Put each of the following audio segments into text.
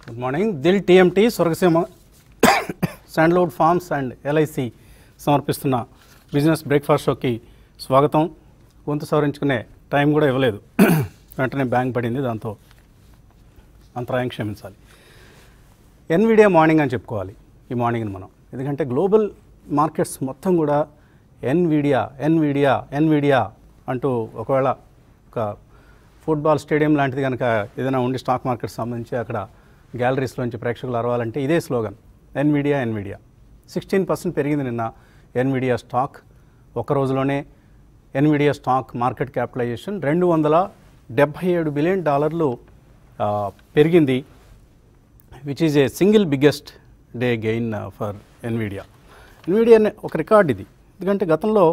Good morning Dil TMT Swargaseema sandalwood farms and LIC సమర్పిస్తున్న business breakfast షోకి స్వాగతం గొంతు సవరించుకునే టైం కూడా ఇవ్వలేదు వెంటనే బ్యాంక్ పడింది దాంతో అంతరాయం క్షమించాలి ఎన్విడియా మార్నింగ్ అని చెప్పుకోవాలి ఈ మార్నింగ్ని మనం ఎందుకంటే గ్లోబల్ మార్కెట్స్ మొత్తం కూడా ఎన్విడియా ఎన్విడియా ఎన్విడియా అంటూ ఒకవేళ ఒక ఫుట్బాల్ స్టేడియం లాంటిది కనుక ఏదైనా ఉండి స్టాక్ మార్కెట్ సంబంధించి అక్కడ గ్యాలరీస్లోంచి ప్రేక్షకులు అరవాలంటే ఇదే slogan Nvidia Nvidia sixteen percent పెరిగింది నిన్న ఎన్విడియా స్టాక్ ఒక రోజులోనే ఎన్విడియా స్టాక్ మార్కెట్ క్యాపిటలైజేషన్ రెండు వందల డెబ్భై ఏడు బిలియన్ డాలర్లు ఆ, పెరిగింది which is a single biggest day gain for Nvidia Nvidia అనే ఒక రికార్డ్ ఇది ఎందుకంటే గతంలో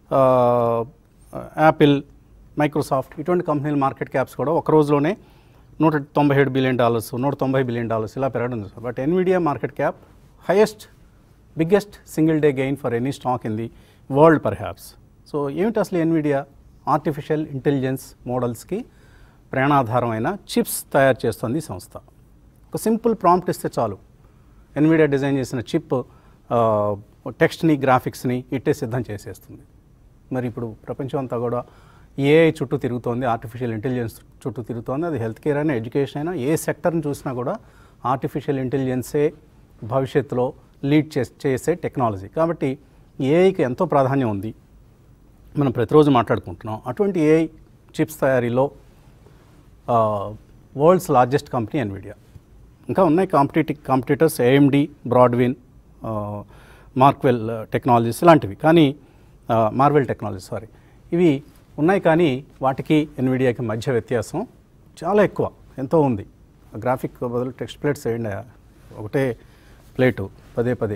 యాపిల్ మైక్రోసాఫ్ట్ ఇటువంటి కంపెనీల మార్కెట్ క్యాప్స్ కూడా ఒక రోజులోనే నూట తొంభై ఏడు బిలియన్ డాలర్స్ నూట తొంభై బిలియన్ డాలర్స్ ఇలా పెరగడం చూసాం but Nvidia market cap highest biggest single day gain for any stock in the world perhaps so ఏమిటి అసలు ఎన్విడియా ఆర్టిఫిషియల్ ఇంటెలిజెన్స్ మోడల్స్కి ప్రాణాధారమైన చిప్స్ తయారు చేస్తుంది ఈ సంస్థ ఒక సింపుల్ ప్రాంప్ట్ ఇస్తే చాలు ఎన్విడియా డిజైన్ చేసిన చిప్ టెక్స్ట్ని గ్రాఫిక్స్ని ఇట్టే సిద్ధం చేసేస్తుంది మరి ఇప్పుడు ప్రపంచం అంతా కూడా ఏఐ చుట్టూ తిరుగుతోంది ఆర్టిఫిషియల్ ఇంటెలిజెన్స్ చుట్టూ తిరుగుతోంది అది హెల్త్ కేర్ అయినా ఎడ్యుకేషన్ అయినా ఏ సెక్టర్ని చూసినా కూడా ఆర్టిఫిషియల్ ఇంటెలిజెన్సే భవిష్యత్తులో లీడ్ చేసే చేసే టెక్నాలజీ కాబట్టి ఏఐకి ఎంతో ప్రాధాన్యం ఉంది మనం ప్రతిరోజు మాట్లాడుకుంటున్నాం అటువంటి ఏఐ చిప్స్ తయారీలో వరల్డ్స్ లార్జెస్ట్ కంపెనీ ఎన్విడియా ఇంకా ఉన్నాయి కాంపిటేటివ్ కాంపిటీటర్స్ ఏఎండి బ్రాడ్విన్ మార్క్వెల్ టెక్నాలజీస్ ఇలాంటివి కానీ మార్వెల్ టెక్నాలజీ సారీ ఇవి ఉన్నాయి కానీ వాటికి ఎన్విడియాకి మధ్య వ్యత్యాసం చాలా ఎక్కువ ఎంతో ఉంది గ్రాఫిక్ బదులు టెక్స్ట్ ప్లేట్స్ వేయండి ఒకటే ప్లేటు పదే పదే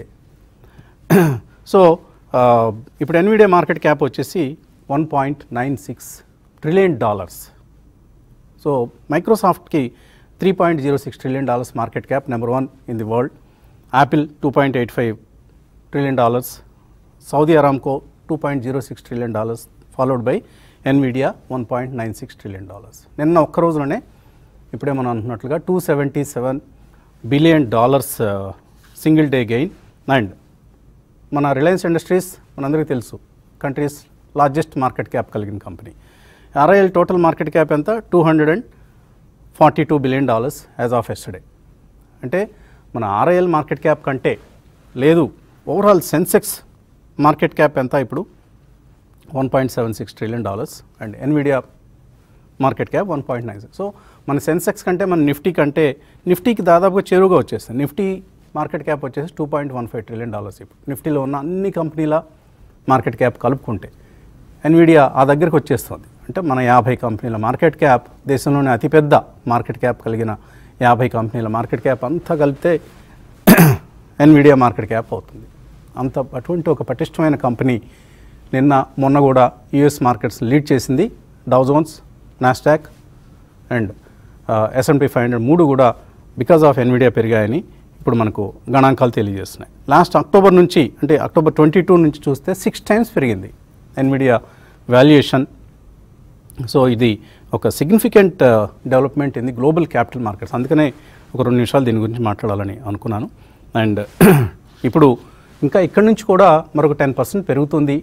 సో ఆ, ఇప్పుడు ఎన్విడియా మార్కెట్ క్యాప్ వచ్చేసి one point nine six trillion dollars so మైక్రోసాఫ్ట్కి three point zero six trillion dollars market cap number one in the world Apple two point eight five trillion dollars Saudi Aramco two point zero six trillion dollars followed by Nvidia one point nine six trillion dollars నిన్న ఒక్క రోజులోనే ఇప్పుడే మనం అంటున్నట్లుగా two seventy seven billion dollars single day gain and మన Reliance industries మనందరికీ తెలుసు country's largest market cap కలిగిన company RIL total market cap ఎంత two hundred and forty two billion dollars as of yesterday అంటే మన ఆర్ఐఎల్ మార్కెట్ క్యాప్ కంటే లేదు overall Sensex market cap ఎంత ఇప్పుడు one point seven six trillion dollars and Nvidia market cap one point nine six so మన Sensex కంటే మన Nifty కంటే నిఫ్టీకి దాదాపుగా చేరువుగా వచ్చేస్తుంది నిఫ్టీ మార్కెట్ క్యాప్ వచ్చేసి two point one five trillion dollars ఇప్పుడు నిఫ్టీలో ఉన్న అన్ని కంపెనీల మార్కెట్ క్యాప్ కలుపుకుంటే ఎన్విడియా ఆ దగ్గరికి వచ్చేస్తుంది అంటే మన యాభై కంపెనీల మార్కెట్ క్యాప్ దేశంలోనే అతిపెద్ద మార్కెట్ క్యాప్ కలిగిన యాభై కంపెనీల మార్కెట్ క్యాప్ అంతా కలిపితే ఎన్విడియా మార్కెట్ క్యాప్ అవుతుంది అంత అటువంటి ఒక పటిష్టమైన కంపెనీ నిన్న మొన్న కూడా యుఎస్ మార్కెట్స్ లీడ్ చేసింది Dow Jones Nasdaq and S and P five hundred మూడు కూడా బికాజ్ ఆఫ్ ఎన్విడియా పెరిగాయని ఇప్పుడు మనకు గణాంకాలు తెలియజేస్తున్నాయి లాస్ట్ అక్టోబర్ నుంచి అంటే అక్టోబర్ ట్వంటీ టూ నుంచి చూస్తే సిక్స్ టైమ్స్ పెరిగింది ఎన్విడియా వాల్యుయేషన్ సో ఇది ఒక significant development in the global capital markets అందుకనే ఒక రెండు నిమిషాలు దీని గురించి మాట్లాడాలని అనుకున్నాను అండ్ ఇప్పుడు ఇంకా ఇక్కడి నుంచి కూడా మరొక టెన్ పర్సెంట్ పెరుగుతుంది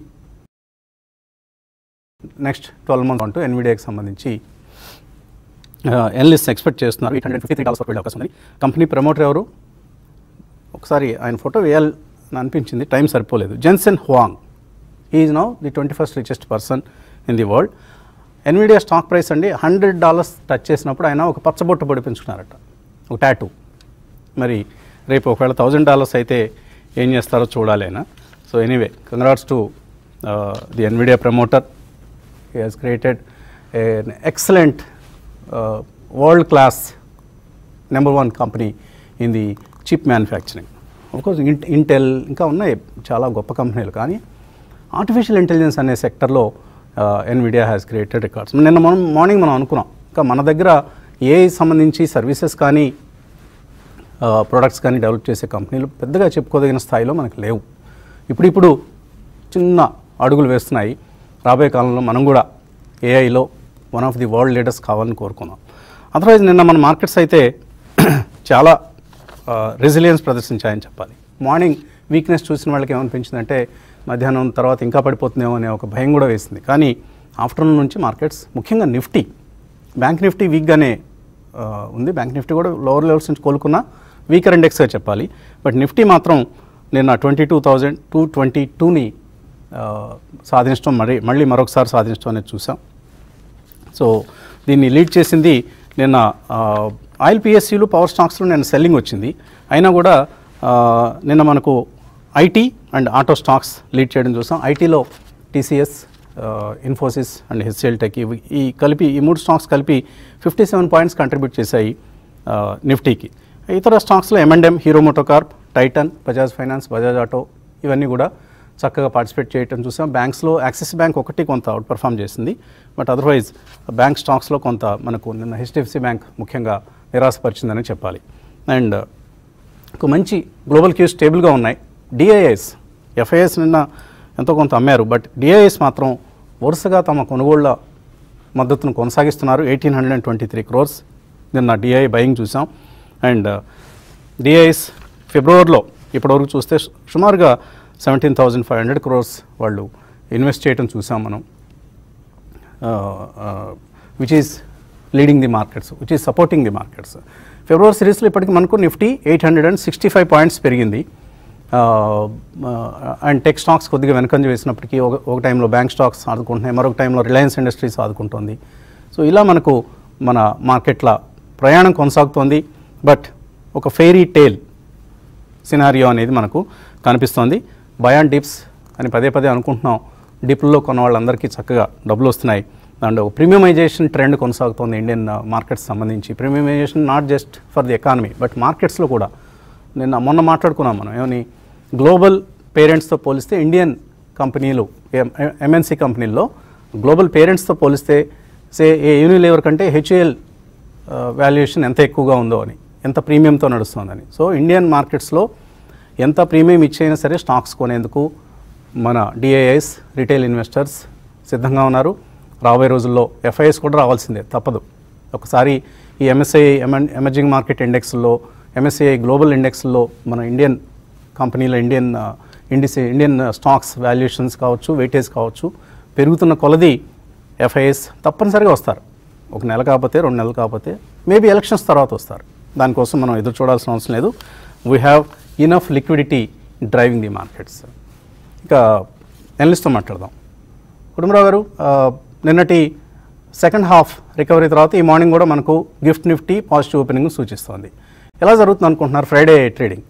నెక్స్ట్ ట్వెల్వ్ మంత్ అంటూ ఎన్విడియాకి సంబంధించి ఎన్లిస్ట్ ఎక్స్పెక్ట్ చేస్తున్నారు eight hundred fifty three dollars వెళ్ళే అవకాశం ఉంది కంపెనీ ప్రమోటర్ ఎవరు ఒకసారి ఆయన ఫోటో వేయాలని అనిపించింది టైం సరిపోలేదు Jensen Huang is now the twenty first richest person in the world Nvidia stock price అండి హండ్రెడ్ డాలర్స్ టచ్ చేసినప్పుడు ఆయన ఒక పచ్చబొట్టు పొడిపించుకున్నారట ఒక టాటూ మరి రేపు ఒకవేళ థౌజండ్ డాలర్స్ అయితే ఏం చేస్తారో చూడాలి ఆయన so anyway congrats to the Nvidia promoter he has created an excellent uh, world class number one company in the chip manufacturing course Intel ఇంకా ఉన్నాయి చాలా గొప్ప కంపెనీలు కానీ ఆర్టిఫిషియల్ ఇంటెలిజెన్స్ అనే సెక్టర్లో ఎన్విడియా హ్యాస్ క్రియేటెడ్ రికార్డ్స్ నిన్న మనం మార్నింగ్ మనం అనుకున్నాం ఇంకా మన దగ్గర ఏ సంబంధించి సర్వీసెస్ కానీ ప్రొడక్ట్స్ కానీ డెవలప్ చేసే కంపెనీలు పెద్దగా చెప్పుకోదగిన స్థాయిలో మనకు లేవు ఇప్పుడిప్పుడు చిన్న అడుగులు వేస్తున్నాయి రాబోయే కాలంలో మనం కూడా ఏఐలో one of the world leaders కావాలని కోరుకున్నాం అదర్వైజ్ నిన్న మన మార్కెట్స్ అయితే చాలా రెసిలియన్స్ ప్రదర్శించాయని చెప్పాలి మార్నింగ్ వీక్నెస్ చూసిన వాళ్ళకి ఏమనిపించిందంటే మధ్యాహ్నం తర్వాత ఇంకా పడిపోతుందేమో అనే ఒక భయం కూడా వేసింది కానీ ఆఫ్టర్నూన్ నుంచి మార్కెట్స్ ముఖ్యంగా నిఫ్టీ బ్యాంక్ నిఫ్టీ వీక్గానే ఆ, ఉంది బ్యాంక్ నిఫ్టీ కూడా లోవర్ లెవెల్స్ నుంచి కోలుకున్న వీకర్ ఇండెక్స్గా చెప్పాలి బట్ నిఫ్టీ మాత్రం నిన్న twenty two thousand two twenty టూని సాధించడం మరి మళ్ళీ మరొకసారి సాధించడం అనేది చూసాం సో దీన్ని లీడ్ చేసింది నిన్న ఆ, ఆయిల్ పిఎస్సీలు పవర్ స్టాక్స్లో నిన్న సెల్లింగ్ వచ్చింది అయినా కూడా ఆ, నిన్న మనకు IT and auto stocks lead చేయడం చూసాం ఐటీలో TCS Infosys and HCL tech ఇవి ఈ కలిపి ఈ మూడు స్టాక్స్ కలిపి ఫిఫ్టీ సెవెన్ పాయింట్స్ కంట్రిబ్యూట్ చేశాయి ఆ, నిఫ్టీకి ఇతర స్టాక్స్లో M and M Hero MotoCorp Titan Bajaj finance Bajaj auto ఇవన్నీ కూడా చక్కగా పార్టిసిపేట్ చేయటం చూసాం బ్యాంక్స్లో యాక్సిస్ బ్యాంక్ ఒకటి కొంత అవుట్ పర్ఫామ్ చేసింది బట్ అదర్వైజ్ బ్యాంక్ స్టాక్స్లో కొంత మనకు నిన్న హెచ్డిఎఫ్సి బ్యాంక్ ముఖ్యంగా నిరాశపరిచిందని చెప్పాలి అండ్ ఒక మంచి గ్లోబల్ క్యూస్ స్టేబుల్గా ఉన్నాయి డిఐఎస్ ఎఫ్ఐఎస్ నిన్న ఎంతో కొంత అమ్మారు బట్ డిఐఎస్ మాత్రం వరుసగా తమ కొనుగోళ్ల మద్దతును కొనసాగిస్తున్నారు eighteen hundred and twenty three crores నిన్న డిఐ బయింగ్ చూసాం అండ్ డిఐఎస్ ఫిబ్రవరిలో ఇప్పటివరకు చూస్తే సు- సుమారుగా seventeen thousand five hundred crores వాళ్ళు ఇన్వెస్ట్ చేయడం చూసాం మనం which is leading the markets which is supporting the markets ఫిబ్రవరి సిరీస్లో ఇప్పటికి మనకు Nifty eight hundred and sixty five points పెరిగింది అండ్ టెక్ స్టాక్స్ కొద్దిగా వెనకంజ వేసినప్పటికీ ఒక ఒక టైంలో బ్యాంక్ స్టాక్స్ ఆదుకుంటున్నాయి మరొక టైంలో రిలయన్స్ ఇండస్ట్రీస్ ఆదుకుంటుంది సో ఇలా మనకు మన మార్కెట్ల ప్రయాణం కొనసాగుతోంది బట్ ఒక ఫెయిరీ టేల్ సినారియో అనేది మనకు కనిపిస్తోంది బయాన్ డిప్స్ అని పదే పదే అనుకుంటున్నాం డిప్లలో కొన్న వాళ్ళందరికీ చక్కగా డబ్బులు వస్తున్నాయి అండ్ ఒక ప్రీమియమైజేషన్ ట్రెండ్ కొనసాగుతోంది ఇండియన్ మార్కెట్స్ సంబంధించి premiumisation not just for the economy but మార్కెట్స్లో కూడా నిన్న మొన్న మాట్లాడుకున్నాం మనం ఏమని గ్లోబల్ పేరెంట్స్తో పోలిస్తే ఇండియన్ కంపెనీలు ఎంఎన్సీ కంపెనీల్లో గ్లోబల్ పేరెంట్స్తో పోలిస్తే సే ఏ యూనిలేవర్ కంటే హెచ్ఏఎల్ వాల్యుయేషన్ ఎంత ఎక్కువగా ఉందో అని ఎంత ప్రీమియంతో నడుస్తుందని సో ఇండియన్ మార్కెట్స్లో ఎంత ప్రీమియం ఇచ్చైనా సరే స్టాక్స్ కొనేందుకు మన డిఐఎస్ రిటైల్ ఇన్వెస్టర్స్ సిద్ధంగా ఉన్నారు రాబోయే రోజుల్లో ఎఫ్ఐఎస్ కూడా రావాల్సిందే తప్పదు ఒకసారి ఈ ఎంఎస్ఐ ఎమర్జింగ్ మార్కెట్ ఇండెక్స్లో ఎంఎస్ఐ గ్లోబల్ ఇండెక్స్లో మన ఇండియన్ కంపెనీల ఇండియన్ ఇండిసి ఇండియన్ స్టాక్స్ వాల్యుయేషన్స్ కావచ్చు వెయిటేజ్ కావచ్చు పెరుగుతున్న కొలది ఎఫ్ఐఎస్ తప్పనిసరిగా వస్తారు ఒక నెల కాకపోతే రెండు నెలలు కాకపోతే మేబీ ఎలక్షన్స్ తర్వాత వస్తారు దానికోసం మనం ఎదురు చూడాల్సిన అవసరం లేదు we have enough liquidity driving the markets ఇక ఎనలిస్ట్తో మాట్లాడదాం కుటుంబరావు గారు ఆ, నిన్నటి సెకండ్ హాఫ్ రికవరీ తర్వాత ఈ మార్నింగ్ కూడా మనకు గిఫ్ట్ నిఫ్టీ పాజిటివ్ ఓపెనింగ్ సూచిస్తోంది ఎలా జరుగుతుంది అనుకుంటున్నారు ఫ్రైడే ట్రేడింగ్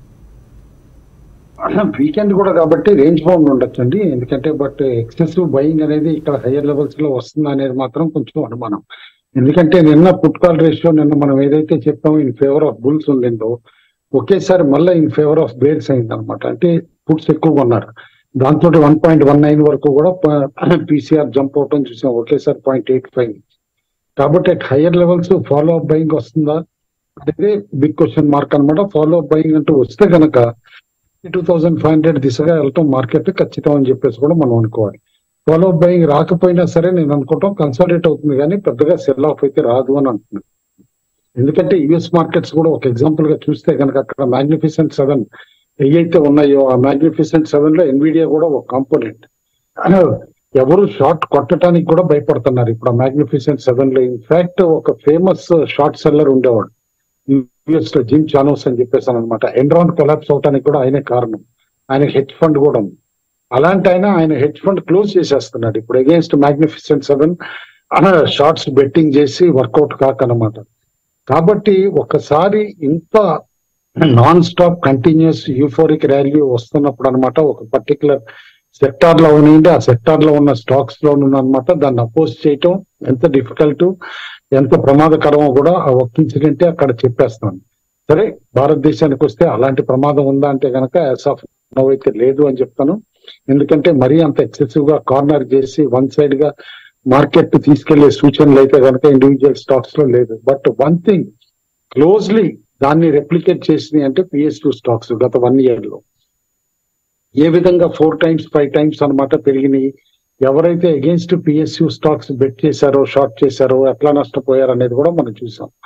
వీకెండ్ కూడా కాబట్టి రేంజ్ బౌండ్ ఉండొచ్చండి ఎందుకంటే బట్ ఎక్సెసివ్ బయింగ్ అనేది ఇక్కడ హయ్యర్ లెవెల్స్ లో వస్తుంది అనేది మాత్రం కొంచెం అనుమానం ఎందుకంటే నిన్న పుట్ కాల్ రేషియో నిన్న మనం ఏదైతే చెప్పామో ఇన్ ఫేవర్ ఆఫ్ బుల్స్ ఉండిందో ఒకేసారి మళ్ళీ ఇన్ ఫేవర్ ఆఫ్ బేర్స్ అయింది అనమాట అంటే పుట్స్ ఎక్కువగా ఉన్నారు దాంతో వన్ పాయింట్ వన్ నైన్ వరకు కూడా పీసీఆర్ జంప్ అవటం చూసాం ఒకేసారి పాయింట్ ఎయిట్ ఫైవ్ కాబట్టి at higher levels follow up buying వస్తుందా అనేది బిగ్ క్వశ్చన్ మార్క్ అన్నమాట ఫాలో అప్ బయింగ్ అంటూ వస్తే గనక టూ థౌసండ్ ఫైవ్ హండ్రెడ్ దిశగా వెళ్ళటం మార్కెట్ ఖచ్చితం అని చెప్పేసి కూడా మనం అనుకోవాలి ఫాలో అప్ బయింగ్ రాకపోయినా సరే నేను అనుకుంటాం కన్సాలిడేట్ అవుతుంది కానీ పెద్దగా సెల్ ఆఫ్ అయితే రాదు అని అంటున్నాను ఎందుకంటే యుఎస్ మార్కెట్స్ కూడా ఒక ఎగ్జాంపుల్ గా చూస్తే కనుక అక్కడ మ్యాగ్నిఫిసెంట్ సెవెన్ ఏవైతే ఉన్నాయో ఆ మ్యాగ్నిఫిసెంట్ సెవెన్ లో ఎన్విడియా కూడా ఒక కాంపోనెంట్ ఎవరు షార్ట్ కొట్టడానికి కూడా భయపడుతున్నారు ఇప్పుడు ఆ మ్యాగ్నిఫిసెంట్ సెవెన్ లో ఇన్ఫాక్ట్ ఒక ఫేమస్ షార్ట్ సెల్లర్ ఉండేవాడు యుఎస్ లో జిమ్ చానోస్ అని చెప్పేసాను అనమాట ఎన్రాన్ కొలాప్స్ అవడానికి కూడా ఆయనే కారణం ఆయన హెడ్ ఫండ్ కూడా ఉంది అలాంటి ఆయన ఆయన హెడ్ ఫండ్ క్లోజ్ చేసేస్తున్నాడు ఇప్పుడు against magnificent seven shorts betting చేసి వర్కౌట్ కాకనమాట కాబట్టి ఒకసారి ఇంత non stop continuous euphoric rally వస్తున్నప్పుడు అనమాట ఒక పర్టికులర్ సెక్టార్ లో ఉండి ఆ సెక్టార్ లో ఉన్న స్టాక్స్ లో అనమాట దాన్ని అపోజ్ చేయటం ఎంత డిఫికల్ట్ ఎంత ప్రమాదకరమో కూడా ఆ ఒక్క ఇన్సిడెంటే అక్కడ చెప్పేస్తాను సరే భారతదేశానికి వస్తే అలాంటి ప్రమాదం ఉందా అంటే కనుక యాజ్ ఆఫ్ నో అయితే లేదు అని చెప్తాను ఎందుకంటే మరీ అంత ఎక్సెసివ్ గా కార్నర్ చేసి వన్ సైడ్ గా మార్కెట్ తీసుకెళ్లే సూచనలు అయితే కనుక ఇండివిజువల్ స్టాక్స్ లో లేదు బట్ వన్ థింగ్ క్లోజ్లీ దాన్ని రెప్లికేట్ చేసినాయి అంటే పిఎస్యూ స్టాక్స్ గత వన్ ఇయర్ లో ఏ విధంగా ఫోర్ టైమ్స్ ఫైవ్ టైమ్స్ అన్నమాట పెరిగినాయి ఎవరైతే అగేన్స్ట్ పిఎస్యూ స్టాక్స్ బెట్ చేశారో షార్ట్ చేశారో ఎట్లా నష్టపోయారు అనేది కూడా మనం చూసాం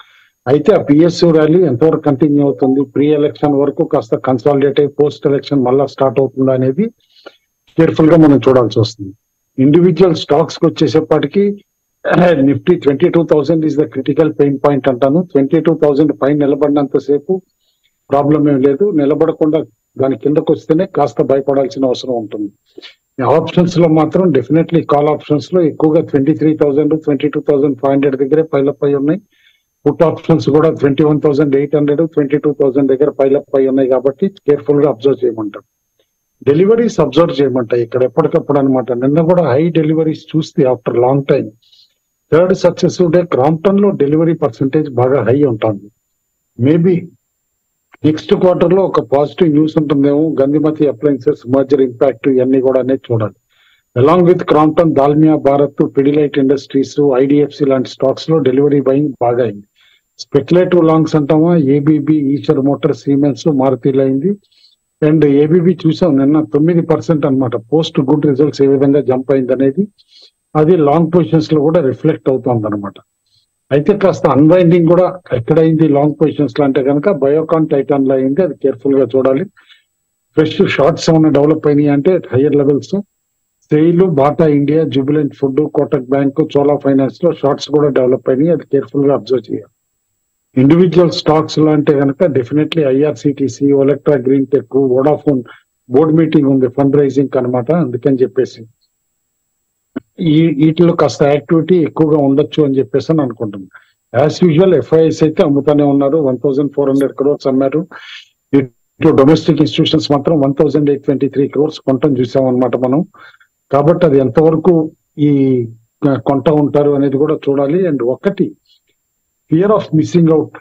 అయితే ఆ పిఎస్యు ర్యాలీ ఎంతవరకు కంటిన్యూ అవుతుంది ప్రీ ఎలక్షన్ వరకు కాస్త కన్సాలిడేట్ అయ్యి పోస్ట్ ఎలక్షన్ మళ్ళా స్టార్ట్ అవుతుందా అనేది కేర్ఫుల్ గా మనం చూడాల్సి వస్తుంది ఇండివిజువల్ స్టాక్స్ కి వచ్చేసేపటికి Nifty twenty two thousand is the critical pain point అంటాను ట్వంటీ టూ థౌసండ్ పైన నిలబడినంత సేపు ప్రాబ్లం ఏం లేదు నిలబడకుండా దాని కిందకు వస్తేనే కాస్త భయపడాల్సిన అవసరం ఉంటుంది ఆప్షన్స్ లో మాత్రం డెఫినెట్లీ కాల్ ఆప్షన్స్ లో ఎక్కువగా twenty three thousand twenty two thousand five hundred దగ్గరే పైలప్ అయి ఉన్నాయి పుట్ ఆప్షన్స్ కూడా twenty one thousand eight hundred twenty two thousand దగ్గర పైలప్ అయి ఉన్నాయి కాబట్టి కేర్ఫుల్ గా అబ్జర్వ్ చేయమంటారు డెలివరీస్ అబ్జర్వ్ చేయమంటాయి ఇక్కడ ఎప్పటికప్పుడు అనమాట నిన్న కూడా హై డెలివరీస్ చూస్తే after long time third successive day Crompton లో డెలివరీ పర్సంటేజ్ బాగా హై ఉంటుంది మేబీ నెక్స్ట్ క్వార్టర్ లో ఒక పాజిటివ్ న్యూస్ ఉంటుందేమో గంధిమతి అప్లయన్సెస్ మర్జర్ ఇంపాక్ట్ ఇవన్నీ కూడా అనేది చూడాలి along with Crompton Dalmia Bharat Pidilite industries IDFC లాంటి స్టాక్స్ లో డెలివరీ బయింగ్ బాగా అయింది స్పెక్యులేటివ్ లాంగ్స్ అంటామా ఏబీబీ ఈచర్ మోటార్ సీమెన్స్ మారుతీలు అయింది అండ్ ఏబీబీ చూసాం నిన్న తొమ్మిది పర్సెంట్ అనమాట పోస్ట్ గుడ్ రిజల్ట్స్ ఏ విధంగా జంప్ అయింది అనేది అది లాంగ్ పొజిషన్స్ లో కూడా రిఫ్లెక్ట్ అవుతుంది అనమాట అయితే కాస్త అన్వైండింగ్ కూడా ఎక్కడైంది లాంగ్ పొజిషన్స్ లో అంటే కనుక బయోకాన్ టైటాన్ లో అయింది అది కేర్ఫుల్ గా చూడాలి ఫ్రెష్ షార్ట్స్ ఏమైనా డెవలప్ అయినాయి అంటే higher levels SAIL Bata India Jubilant food Kotak bank Chola finance లో షార్ట్స్ కూడా డెవలప్ అయినాయి అది కేర్ఫుల్ గా అబ్జర్వ్ చేయాలి ఇండివిజువల్ స్టాక్స్ లో అంటే కనుక definitely IRCTC Olectra green tech Vodafone board meeting ఉంది ఫండ్ రైజింగ్ అనమాట అందుకని చెప్పేసి ఈ వీటిలో కాస్త యాక్టివిటీ ఎక్కువగా ఉండొచ్చు అని చెప్పేసి అని అనుకుంటున్నాను యాజ్ యూజువల్ ఎఫ్ఐఎస్ అయితే అమ్ముతానే ఉన్నారు one thousand four hundred crores అమ్మారు ఇటు డొమెస్టిక్ ఇన్స్టిట్యూషన్స్ మాత్రం one thousand eight twenty three crores కొంటం చూసాం అనమాట మనం కాబట్టి అది ఎంతవరకు ఈ కొంట ఉంటారు అనేది కూడా చూడాలి అండ్ ఒకటి fear of missing out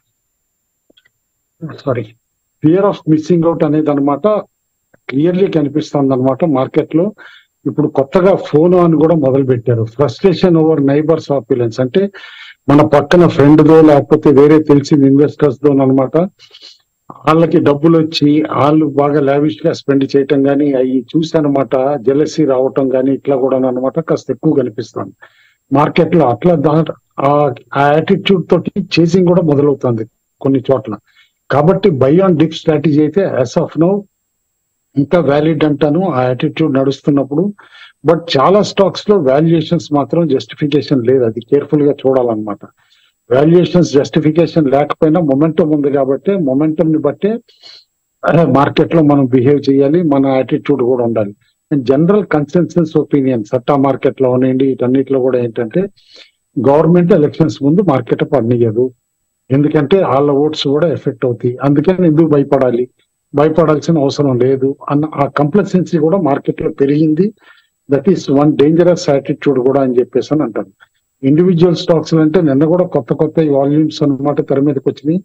sorry fear of missing out అనేది అనమాట క్లియర్లీ కనిపిస్తుంది అనమాట మార్కెట్ లో ఇప్పుడు కొత్తగా ఫోన్ అని కూడా మొదలు పెట్టారు ఫ్రస్ట్రేషన్ ఓవర్ నైబర్స్ ఆపిలెన్స్ అంటే మన పక్కన ఫ్రెండ్ దో లేకపోతే వేరే తెలిసిన ఇన్వెస్టర్స్ దో అనమాట వాళ్ళకి డబ్బులు వచ్చి వాళ్ళు బాగా లావిష్ గా స్పెండ్ చేయటం కానీ అవి చూసానమాట జెలసీ రావటం కానీ ఇట్లా కూడా అనమాట కాస్త ఎక్కువ కనిపిస్తుంది మార్కెట్ లో అట్లా దా ఆ యాటిట్యూడ్ తోటి చేసింగ్ కూడా మొదలవుతుంది కొన్ని చోట్ల కాబట్టి బై ఆన్ డిప్ స్ట్రాటజీ అయితే యాజ్ ఆఫ్ నో ఇంకా వ్యాలిడ్ అంటాను ఆ యాటిట్యూడ్ నడుస్తున్నప్పుడు బట్ చాలా స్టాక్స్ లో వాల్యుయేషన్స్ మాత్రం జస్టిఫికేషన్ లేదు అది కేర్ఫుల్ గా చూడాలన్నమాట వాల్యుయేషన్స్ జస్టిఫికేషన్ లేకపోయినా మొమెంటం ఉంది కాబట్టి మొమెంటం ని బట్టే మార్కెట్ లో మనం బిహేవ్ చేయాలి మన యాటిట్యూడ్ కూడా ఉండాలి and general consensus opinion satta market లో ఉండండి వీటన్నిటిలో కూడా ఏంటంటే గవర్నమెంట్ ఎలక్షన్స్ ముందు మార్కెట్ పడనీయదు ఎందుకంటే వాళ్ళ ఓట్స్ కూడా ఎఫెక్ట్ అవుతాయి అందుకని ఎందుకు భయపడాలి భయపడాల్సిన అవసరం లేదు అన్న ఆ కంప్లసెన్సీ కూడా మార్కెట్ లో పెరిగింది that is one dangerous attitude కూడా అని చెప్పేసి అని అంటారు ఇండివిజువల్ స్టాక్స్ అంటే నిన్న కూడా కొత్త కొత్త వాల్యూమ్స్ అన్నమాట తెర మీదకి వచ్చినాయి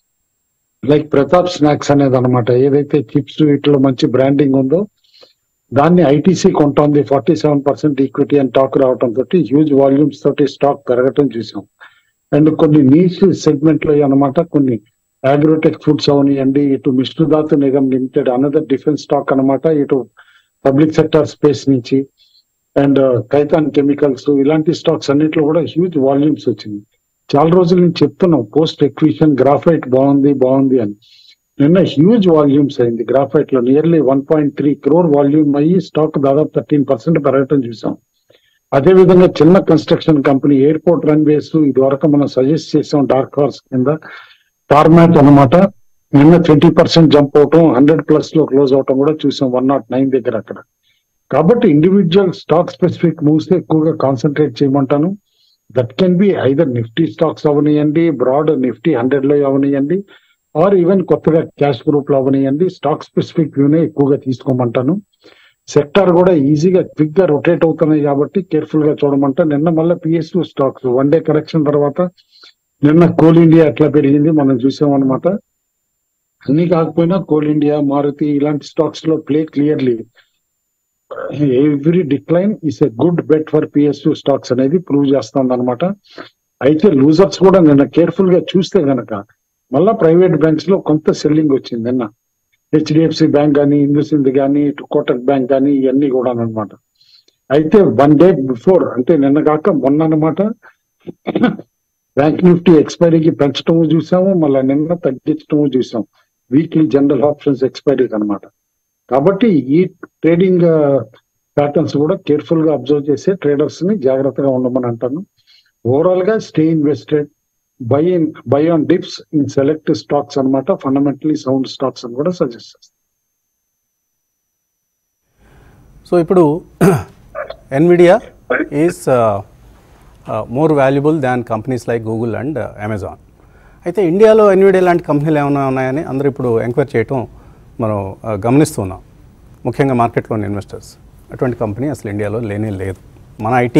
లైక్ ప్రతాప్ స్నాక్స్ అనేది అనమాట ఏదైతే చిప్స్ వీటిలో మంచి బ్రాండింగ్ ఉందో దాన్ని ఐటీసీ కొంటోంది ఫార్టీ సెవెన్ పర్సెంట్ ఈక్విటీ అని టాక్ రావడం తోటి హ్యూజ్ వాల్యూమ్స్ తోటి స్టాక్ పెరగటం చూసాం అండ్ కొన్ని నీచ్ సెగ్మెంట్ లో అనమాట కొన్ని అగ్రోటెక్ ఫుడ్స్ అవనియండి ఇటు మిశ్రుధాతు Nigam limited another defence stock అనమాట ఇటు పబ్లిక్ సెక్టర్ స్పేస్ నుంచి అండ్ కైతాన్ కెమికల్స్ ఇలాంటి స్టాక్స్ అన్నిట్లో కూడా హ్యూజ్ వాల్యూమ్స్ వచ్చింది చాలా రోజుల నుంచి చెప్తున్నాం పోస్ట్ ఎక్విషన్ గ్రాఫైట్ బాగుంది బాగుంది అని నిన్న హ్యూజ్ వాల్యూమ్స్ అయింది గ్రాఫైట్ లో nearly one point three crore volume అయ్యి స్టాక్ దాదాపు థర్టీన్ పర్సెంట్ పెరగటం చూసాం అదే విధంగా చిన్న కన్స్ట్రక్షన్ కంపెనీ ఎయిర్పోర్ట్ రన్వేస్ ఇది వరకు మనం సజెస్ట్ చేసాం డార్క్ హార్స్ కింద టార్మాట్ అనమాట నిన్న ట్వంటీ పర్సెంట్ జంప్ అవటం హండ్రెడ్ ప్లస్ లో క్లోజ్ అవటం కూడా చూసాం వన్ నాట్ నైన్ దగ్గర అక్కడ కాబట్టి ఇండివిజువల్ స్టాక్ స్పెసిఫిక్ మూవ్స్ ఎక్కువగా కాన్సన్ట్రేట్ చేయమంటాను that can be either Nifty stocks అవనియండి బ్రాడ్ నిఫ్టీ హండ్రెడ్ లో అవనియండి ఆర్ ఈవెన్ కొత్తగా క్యాష్ గ్రూప్ లో అవనియండి స్టాక్ స్పెసిఫిక్ వ్యూనే ఎక్కువగా తీసుకోమంటాను సెక్టార్ కూడా ఈజీగా క్విక్ గా రొటేట్ అవుతున్నాయి కాబట్టి కేర్ఫుల్ గా చూడమంటా నిన్న మళ్ళీ PSU stocks one day correction తర్వాత నిన్న కోల్ ఇండియా ఎట్లా పెరిగింది మనం చూసాం అనమాట అన్ని కాకపోయినా కోల్ ఇండియా మారుతి ఇలాంటి స్టాక్స్ లో play clearly every decline is a good bet for PSU stocks అనేది ప్రూవ్ చేస్తుంది అనమాట అయితే లూజర్స్ కూడా నిన్న కేర్ఫుల్ గా చూస్తే గనక మళ్ళా ప్రైవేట్ బ్యాంక్స్ లో కొంత సెల్లింగ్ వచ్చింది నిన్న హెచ్డిఎఫ్సి బ్యాంక్ కానీ ఇందుసింద్ కానీ కోటక్ బ్యాంక్ కానీ ఇవన్నీ కూడా అనమాట అయితే వన్ డే బిఫోర్ అంటే నిన్న కాక మొన్న అనమాట బ్యాంక్ నిఫ్టీ ఎక్స్పైరీకి పెంచడం చూసాము మళ్ళీ నిన్న తగ్గించడం చూసాం వీక్లీ జనరల్ ఆప్షన్స్ ఎక్స్పైరీకి అన్నమాట కాబట్టి ఈ ట్రేడింగ్ ప్యాటర్న్స్ కూడా కేర్ఫుల్ గా అబ్జర్వ్ చేసే ట్రేడర్స్ ని జాగ్రత్తగా ఉండమని అంటాను ఓవరాల్ గా stay invested buy in buy on dips in select stocks అన్నమాట ఫండమెంటలీ సౌండ్ స్టాక్స్ అని కూడా సజెస్ట్ చేస్తాను సో ఇప్పుడు Nvidia is more valuable than companies like Google and Amazon అయితే ఇండియాలో ఎన్విడియా లాంటి కంపెనీలు ఏమైనా ఉన్నాయని అందరూ ఇప్పుడు ఎంక్వైరీ చేయటం మనం ఆ, గమనిస్తున్నాం ముఖ్యంగా మార్కెట్లోని ఇన్వెస్టర్స్ అటువంటి కంపెనీ అసలు ఇండియాలో లేనే లేదు మన ఐటీ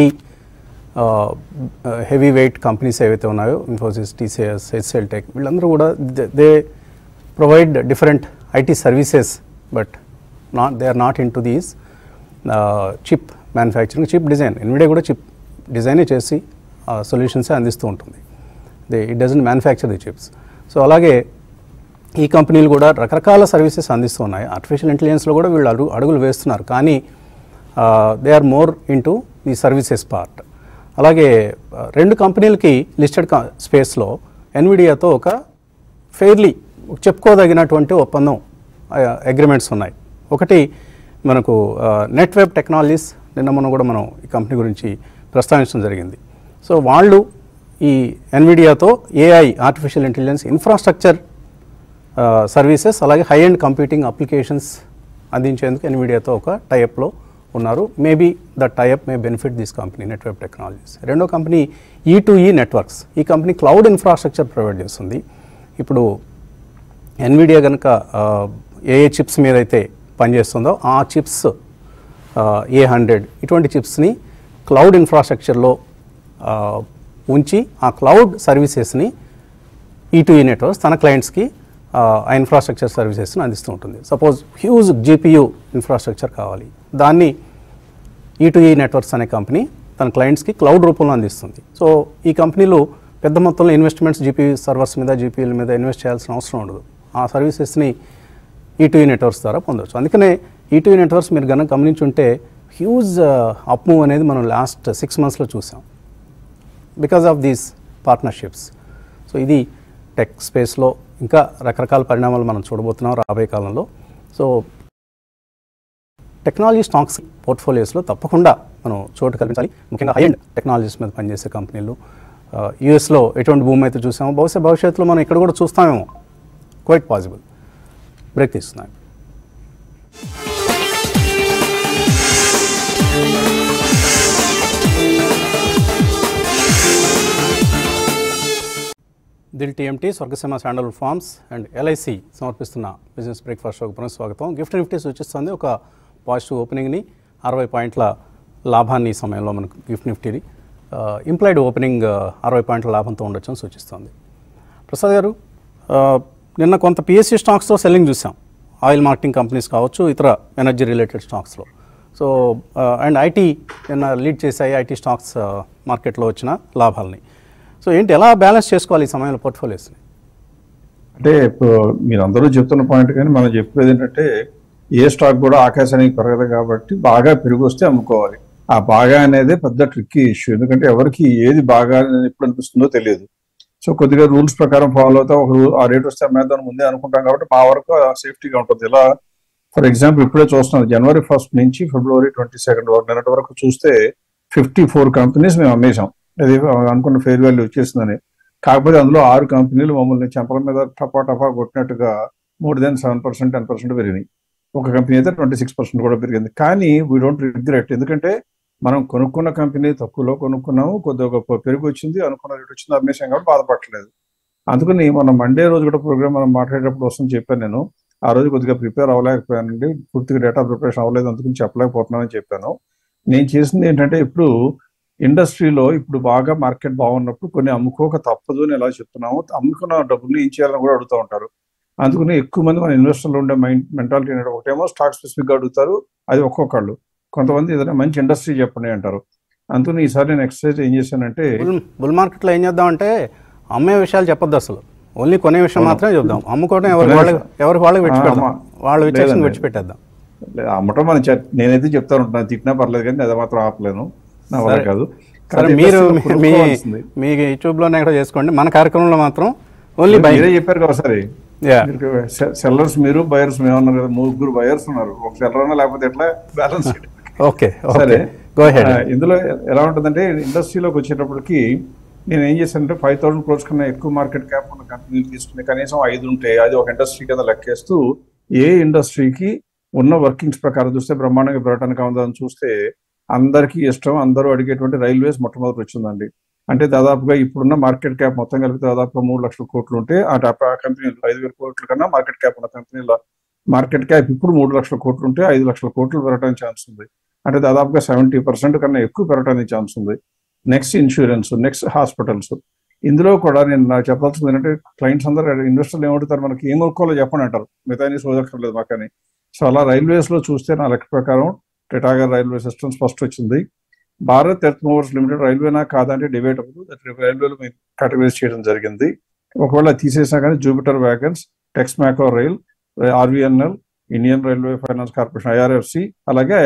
హెవీ వెయిట్ కంపెనీస్ ఏవైతే ఉన్నాయో ఇన్ఫోసిస్ టీసీఎస్ హెచ్ఎల్ టెక్ వీళ్ళందరూ కూడా they provide different IT services but not they are not into these chip manufacturing chip design ఎన్విడే కూడా చిప్ డిజైనే చేసి సొల్యూషన్సే అందిస్తూ ఉంటుంది they it doesn't manufacture the chips so అలాగే ఈ కంపెనీలు కూడా రకరకాల సర్వీసెస్ అందిస్తున్నాయి ఆర్టిఫిషియల్ ఇంటెలిజెన్స్లో కూడా వీళ్ళు అడుగు అడుగులు వేస్తున్నారు కానీ they are more into the services part అలాగే ఆ, రెండు కంపెనీలకి లిస్టెడ్ స్పేస్లో ఎన్విడియాతో ఒక ఫెయిర్లీ చెప్పుకోదగినటువంటి ఒప్పందం అగ్రిమెంట్స్ ఉన్నాయి ఒకటి మనకు నెట్ వెబ్ టెక్నాలజీస్ నిన్న మనం కూడా మనం ఈ కంపెనీ గురించి ప్రస్తావించడం జరిగింది సో వాళ్ళు ఈ ఎన్విడియాతో AI artificial intelligence infrastructure services అలాగే హై అండ్ కంప్యూటింగ్ అప్లికేషన్స్ అందించేందుకు ఎన్విడియాతో ఒక టైప్లో ఉన్నారు maybe the type may benefit this company network technologies రెండో కంపెనీ ఈ టు ఈ నెట్వర్క్స్ ఈ కంపెనీ క్లౌడ్ ఇన్ఫ్రాస్ట్రక్చర్ ప్రొవైడ్ చేస్తుంది ఇప్పుడు ఎన్విడియా కనుక ఏ ఏ చిప్స్ మీద అయితే పనిచేస్తుందో ఆ చిప్స్ ఏ హండ్రెడ్ ఇటువంటి చిప్స్ని క్లౌడ్ ఇన్ఫ్రాస్ట్రక్చర్లో ఉంచి ఆ క్లౌడ్ సర్వీసెస్ని ఈ టు ఈ నెట్వర్క్స్ తన క్లయింట్స్కి ఆ ఇన్ఫ్రాస్ట్రక్చర్ సర్వీసెస్ని అందిస్తూ ఉంటుంది సపోజ్ హ్యూజ్ జీపీయూ ఇన్ఫ్రాస్ట్రక్చర్ కావాలి దాన్ని ఈ టు ఈ నెట్వర్క్స్ అనే కంపెనీ తన క్లయింట్స్కి క్లౌడ్ రూపంలో అందిస్తుంది సో ఈ కంపెనీలు పెద్ద మొత్తంలో ఇన్వెస్ట్మెంట్స్ జీపీ సర్వర్స్ మీద జీపీల మీద ఇన్వెస్ట్ చేయాల్సిన అవసరం ఉండదు ఆ సర్వీసెస్ని ఈ టు ఈ నెట్వర్క్స్ ద్వారా పొందవచ్చు అందుకనే ఈ టు ఈ నెట్వర్క్స్ మీరు కనుక గమనించుంటే హ్యూజ్ అప్ మూవ్ అనేది మనం లాస్ట్ సిక్స్ మంత్స్లో చూసాం because of these partnerships so ఇది టెక్ స్పేస్లో ఇంకా రకరకాల పరిణామాలు మనం చూడబోతున్నాం రాబోయే కాలంలో సో టెక్నాలజీ స్టాక్స్ పోర్ట్ఫోలియోస్లో తప్పకుండా మనం చోటు కల్పించాలి ముఖ్యంగా హై అండ్ టెక్నాలజీస్ మీద పనిచేసే కంపెనీలు యూఎస్లో ఎటువంటి భూమి అయితే చూసామో బహుశా భవిష్యత్తులో మనం ఇక్కడ కూడా చూస్తామేమో క్వైట్ పాసిబుల్ బ్రేక్ తీస్తున్నాం Dil TMT Swargaseema sandalwood farms and LIC సమర్పిస్తున్న బిజినెస్ బ్రేక్ఫాస్ట్ షోకి పునఃస్వాగతం గిఫ్ట్ నిఫ్టీ సూచిస్తుంది ఒక పాజిటివ్ ఓపెనింగ్ని అరవై పాయింట్ల లాభాన్ని ఈ సమయంలో మనకు గిఫ్ట్ నిఫ్టీని ఇంప్లాయిడ్ ఓపెనింగ్ అరవై పాయింట్ల లాభంతో ఉండొచ్చని సూచిస్తుంది ప్రసాద్ గారు ఆ, నిన్న కొంత పిఎస్సి స్టాక్స్తో సెల్లింగ్ చూసాం ఆయిల్ మార్కెటింగ్ కంపెనీస్ కావచ్చు ఇతర ఎనర్జీ రిలేటెడ్ స్టాక్స్లో సో అండ్ ఐటీ నిన్న లీడ్ చేశాయి ఐటీ స్టాక్స్ మార్కెట్లో వచ్చిన లాభాలని సో ఏంటి ఎలా బ్యాలెన్స్ చేసుకోవాలి ఈ సమయంలో పోర్ట్ఫోలియోస్ని అంటే ఇప్పుడు మీరు అందరూ చెప్తున్న పాయింట్ కానీ మనం చెప్పేది ఏంటంటే ఏ స్టాక్ కూడా ఆకాశానికి పెరగదు కాబట్టి బాగా పెరిగి వస్తే అమ్ముకోవాలి ఆ బాగా అనేది పెద్ద ట్రిక్కీ ఇష్యూ ఎందుకంటే ఎవరికి ఏది బాగా అని ఎప్పుడు అనిపిస్తుందో తెలియదు సో కొద్దిగా రూల్స్ ప్రకారం ఫాలో అవుతా ఒక రూ- ఆ రేట్ వస్తే అమ్మేద్దాం ముందే అనుకుంటాం కాబట్టి మా వరకు సేఫ్టీగా ఉంటుంది ఇలా ఫర్ ఎగ్జాంపుల్ ఇప్పుడే చూస్తున్నాం జనవరి ఫస్ట్ నుంచి ఫిబ్రవరి ట్వంటీ సెకండ్ వరకు నిన్నటి వరకు చూస్తే ఫిఫ్టీ ఫోర్ కంపెనీస్ మేము అమ్మేశాం అది అనుకున్న ఫెయిర్ వాల్యూ వచ్చేసిందని కాకపోతే అందులో ఆరు కంపెనీలు మమ్మల్ని చెంపల మీద టపా టపా కొట్టినట్టుగా more than seven percent ten percent పెరిగినాయి ఒక కంపెనీ అయితే ట్వంటీ సిక్స్ పర్సెంట్ కూడా పెరిగింది కానీ వీ డోంట్ రిగ్రెట్ ఎందుకంటే మనం కొనుక్కున్న కంపెనీ తక్కువలో కొనుక్కున్నాము కొద్దిగా గొప్ప పెరుగు వచ్చింది అనుకున్న రేట్ వచ్చింది అమ్మేశాం కాబట్టి బాధపడలేదు అందుకని మనం మండే రోజు కూడా ప్రోగ్రామ్ మనం మాట్లాడేటప్పుడు వస్తుంది చెప్పాను నేను ఆ రోజు కొద్దిగా ప్రిపేర్ అవ్వలేకపోయానండి పూర్తిగా డేటా ప్రిపరేషన్ అవ్వలేదు అందుకని చెప్పలేకపోతున్నానని చెప్పాను నేను చేసింది ఏంటంటే ఇప్పుడు ఇండస్ట్రీలో ఇప్పుడు బాగా మార్కెట్ బాగున్నప్పుడు కొన్ని అమ్ముకోక తప్పదు అని ఎలా చెప్తున్నాము అమ్ముకున్న డబ్బులు ఏం చేయాలని కూడా అడుగుతూ ఉంటారు అందుకని ఎక్కువ మంది మన ఇన్వెస్టర్లు ఉండే మైండ్ మెంటాలిటీ ఏంటంటే ఒకటేమో స్టాక్ స్పెసిఫిక్ గా అడుగుతారు అది ఒక్కొక్కళ్ళు కొంతమంది ఏదైనా మంచి ఇండస్ట్రీ చెప్పండి అంటారు అందుకని ఈసారి నేను ఎక్సర్సైజ్ ఏం చేశానంటే బుల్ బుల్ మార్కెట్లో ఏం చేద్దామంటే అమ్మే విషయాలు చెప్పొద్దు అసలు ఓన్లీ కొనే విషయం మాత్రమే చెప్దాం అమ్ముకోవడం ఎవరికి కొనే వాళ్ళకి ఎవరికి వాళ్ళకి విడిచిపెడదాం అమ్మ. వాళ్ళు విచ్చేసి లేదండి. విడిచిపెట్టేద్దాం లే- అమ్మటం మనం చె- నేనైతే చెప్తాను ఉంటాను తిట్టినా పర్లేదు కానీ అది మాత్రం ఆపలేను నా వల్ల సరే. కాదు సరే అది మీరు industry లో మీ కొనుక్కోవాల్సింది. మీ యూట్యూబ్లోనే ఎక్కడ చేసుకోండి మన కార్యక్రమంలో మాత్రం ఓన్లీ బై మీరే చెప్పారు కదా ఒకసారి యా సెల్లర్స్ మీరు బయర్స్ మేము ఉన్నారు కదా ముగ్గురు బయర్స్ ఉన్నారు ఒక సెల్లర్ అన్నా లేకపోతే ఎట్లా బ్యాలెన్స్ ఓకే సరే ఓకే గో హెడ్ ఆ, ఇందులో ఎలా ఉంటుందంటే ఇండస్ట్రీలోకి వచ్చేటప్పటికి నేను ఏం చేశానంటే ఫైవ్ థౌసండ్ క్రోర్స్ కన్నా ఎక్కువ మార్కెట్ క్యాప్ ఉన్న కంపెనీలు తీసుకుని కనీసం ఐదు ఉంటే అది ఒక ఇండస్ట్రీ కింద లెక్కేస్తూ ఏ ఇండస్ట్రీకి ఉన్న వర్కింగ్స్ ప్రకారం చూస్తే బ్రహ్మాండంగా పెరగడానికి ఉందని చూస్తే అందరికీ ఇష్టం అందరూ అడిగేటువంటి రైల్వేస్ మొట్టమొదటి వచ్చిందండి అంటే దాదాపుగా ఇప్పుడున్న మార్కెట్ క్యాప్ మొత్తం కలిపి దాదాపుగా మూడు లక్షల కోట్లు ఉంటే ఆ టాప్ ఆ కంపెనీలు ఐదు వేల కోట్ల కన్నా మార్కెట్ క్యాప్ ఉన్న కంపెనీల మార్కెట్ క్యాప్ ఇప్పుడు మూడు లక్షల కోట్లు ఉంటే ఐదు లక్షల కోట్లు పెరగడానికి ఛాన్స్ ఉంది అంటే దాదాపుగా సెవెంటీ పర్సెంట్ కన్నా ఎక్కువ పెరగడానికి ఛాన్స్ ఉంది నెక్స్ట్ ఇన్సూరెన్స్ నెక్స్ట్ హాస్పిటల్స్ ఇందులో కూడా నేను నాకు చెప్పాల్సింది ఏంటంటే క్లయింట్స్ అందరూ ఇన్వెస్టర్లు ఏమడుగుతారు మనకి ఏం కొనుక్కోవాలో చెప్పండి అంటారు మిగతా సోదక్కర్లేదు మాకని సో అలా రైల్వేస్ లో చూస్తే నా లెక్క ప్రకారం టిటాగర్ రైల్వే సిస్టమ్స్ ఫస్ట్ వచ్చింది భారత్ ఎర్త్ మూవర్స్ లిమిటెడ్ రైల్వేనా కాదంటే డిబేట్ అవ్వదు రైల్వేలో మేము కేటగరైజ్ చేయడం జరిగింది ఒకవేళ తీసేసినా కానీ Jupiter wagons Texmaco rail RVNL Indian railway finance corporation IRFC అలాగే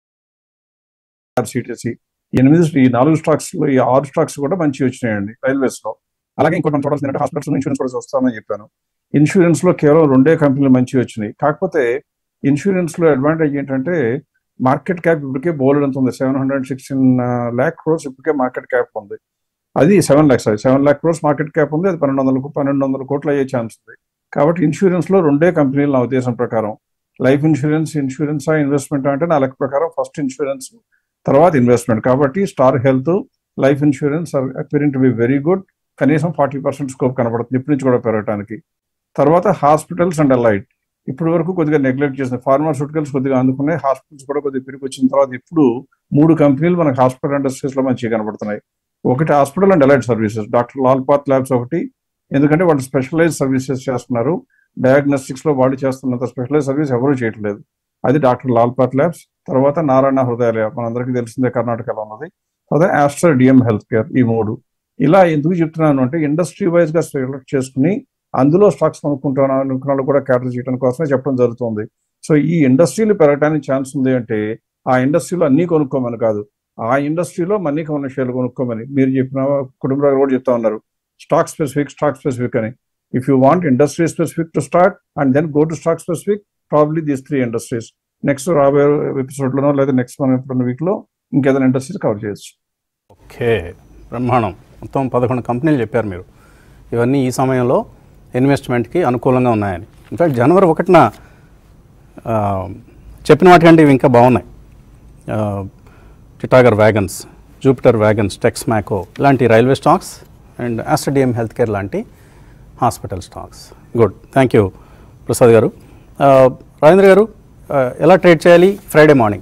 సిటిసి ఎనిమిది ఈ నాలుగు స్టాక్స్ లో ఈ ఆరు స్టాక్స్ కూడా మంచి వచ్చినాయండి రైల్వేస్ లో అలాగే ఇంకోటి మనం చూడాల్సిందంటే హాస్పిటల్స్ ఇన్సూరెన్స్ కూడా వస్తామని చెప్పాను ఇన్సూరెన్స్ లో కేవలం రెండే కంపెనీలు మంచి వచ్చినాయి కాకపోతే ఇన్సూరెన్స్ లో అడ్వాంటేజ్ ఏంటంటే మార్కెట్ క్యాప్ ఇప్పటికే బోల్డ్ ఎంత ఉంది seven hundred sixteen lakh crores ఇప్పటికే మార్కెట్ క్యాప్ ఉంది అది సెవెన్ ల్యాక్స్ అది seven lakh crores market cap ఉంది అది పన్నెండు వందల పన్నెండు వందల కోట్లు అయ్యే ఛాన్స్ ఉంది కాబట్టి ఇన్సూరెన్స్ లో రెండే కంపెనీలు నా ఉద్దేశం ప్రకారం లైఫ్ ఇన్సూరెన్స్ ఇన్సూరెన్స్ ఇన్వెస్ట్మెంట్ అంటే నా లెక్క ప్రకారం ఫస్ట్ ఇన్సూరెన్స్ తర్వాత ఇన్వెస్ట్మెంట్ కాబట్టి Star Health Life insurance are appearing to be very good కనీసం ఫార్టీ పర్సెంట్ స్కోప్ కనబడుతుంది ఇప్పటి నుంచి కూడా పెరగడానికి తర్వాత హాస్పిటల్స్ అండ్ అలైడ్ ఇప్పటి వరకు కొద్దిగా నెగ్లెక్ట్ చేసిన ఫార్మాస్యూటికల్స్ కొద్దిగా అందుకున్నాయి హాస్పిటల్స్ కూడా కొద్దిగా పెరిగి వచ్చిన తర్వాత ఇప్పుడు మూడు కంపెనీలు మనకు హాస్పిటల్ ఇండస్ట్రీస్ లో మంచిగా కనబడుతున్నాయి ఒకటి hospital and allied services doctor Lal path labs ఒకటి ఎందుకంటే వాళ్ళు స్పెషలైజ్ సర్వీసెస్ చేస్తున్నారు డయాగ్నోస్టిక్స్ లో వాళ్ళు చేస్తున్నంత స్పెషలైజ్ సర్వీస్ ఎవరూ చేయట్లేదు అది డాక్టర్ లాల్ పాత్ ల్యాబ్స్ తర్వాత నారాయణ హృదయాలయ మనందరికీ తెలిసిందే కర్ణాటకలో ఉన్నది తర్వాత ఆస్టర్ డిఎం హెల్త్ కేర్ ఈ మూడు ఇలా ఎందుకు చెప్తున్నాను అంటే ఇండస్ట్రీ వైజ్ గా సెలెక్ట్ చేసుకుని అందులో స్టాక్స్ కొనుక్కుంటాను అనుకున్న వాళ్ళు కూడా క్యాటర్ చేయడం కోసమే చెప్పడం జరుగుతుంది సో ఈ ఇండస్ట్రీలు పెరగడానికి ఛాన్స్ ఉంది అంటే ఆ ఇండస్ట్రీలో అన్ని కొనుక్కోమని కాదు ఆ ఇండస్ట్రీలో మన్నీకి ఉన్న షేర్లు కొనుక్కోమని మీరు చెప్పిన కుటుంబరావు కూడా చెప్తా ఉన్నారు స్టాక్ స్పెసిఫిక్ స్టాక్ స్పెసిఫిక్ అని if you want industry specific to start and then go to stock specific probably these three industries next రాబోయే ఎపిసోడ్ లోనో లేదా నెక్స్ట్ మనం ఎప్పుడున్న వీక్ లో ఇంకేదైనా ఇండస్ట్రీస్ కవర్ చేయొచ్చు ఓకే బ్రహ్మాండం మొత్తం పదకొండు కంపెనీలు చెప్పారు మీరు ఇవన్నీ ఈ సమయంలో ఇన్వెస్ట్మెంట్కి అనుకూలంగా ఉన్నాయని ఇన్ఫాక్ట్ జనవరి ఒకటిన ఆ, చెప్పిన వాటికంటే ఇవి ఇంకా బాగున్నాయి ఆ, Titagarh wagons Jupiter wagons Texmaco ఇలాంటి railway stocks and Aster DM health care లాంటి hospital stocks good thank you Prasad garu ఆ, రాజేంద్ర గారు ఆ, ఎలా ట్రేడ్ చేయాలి ఫ్రైడే మార్నింగ్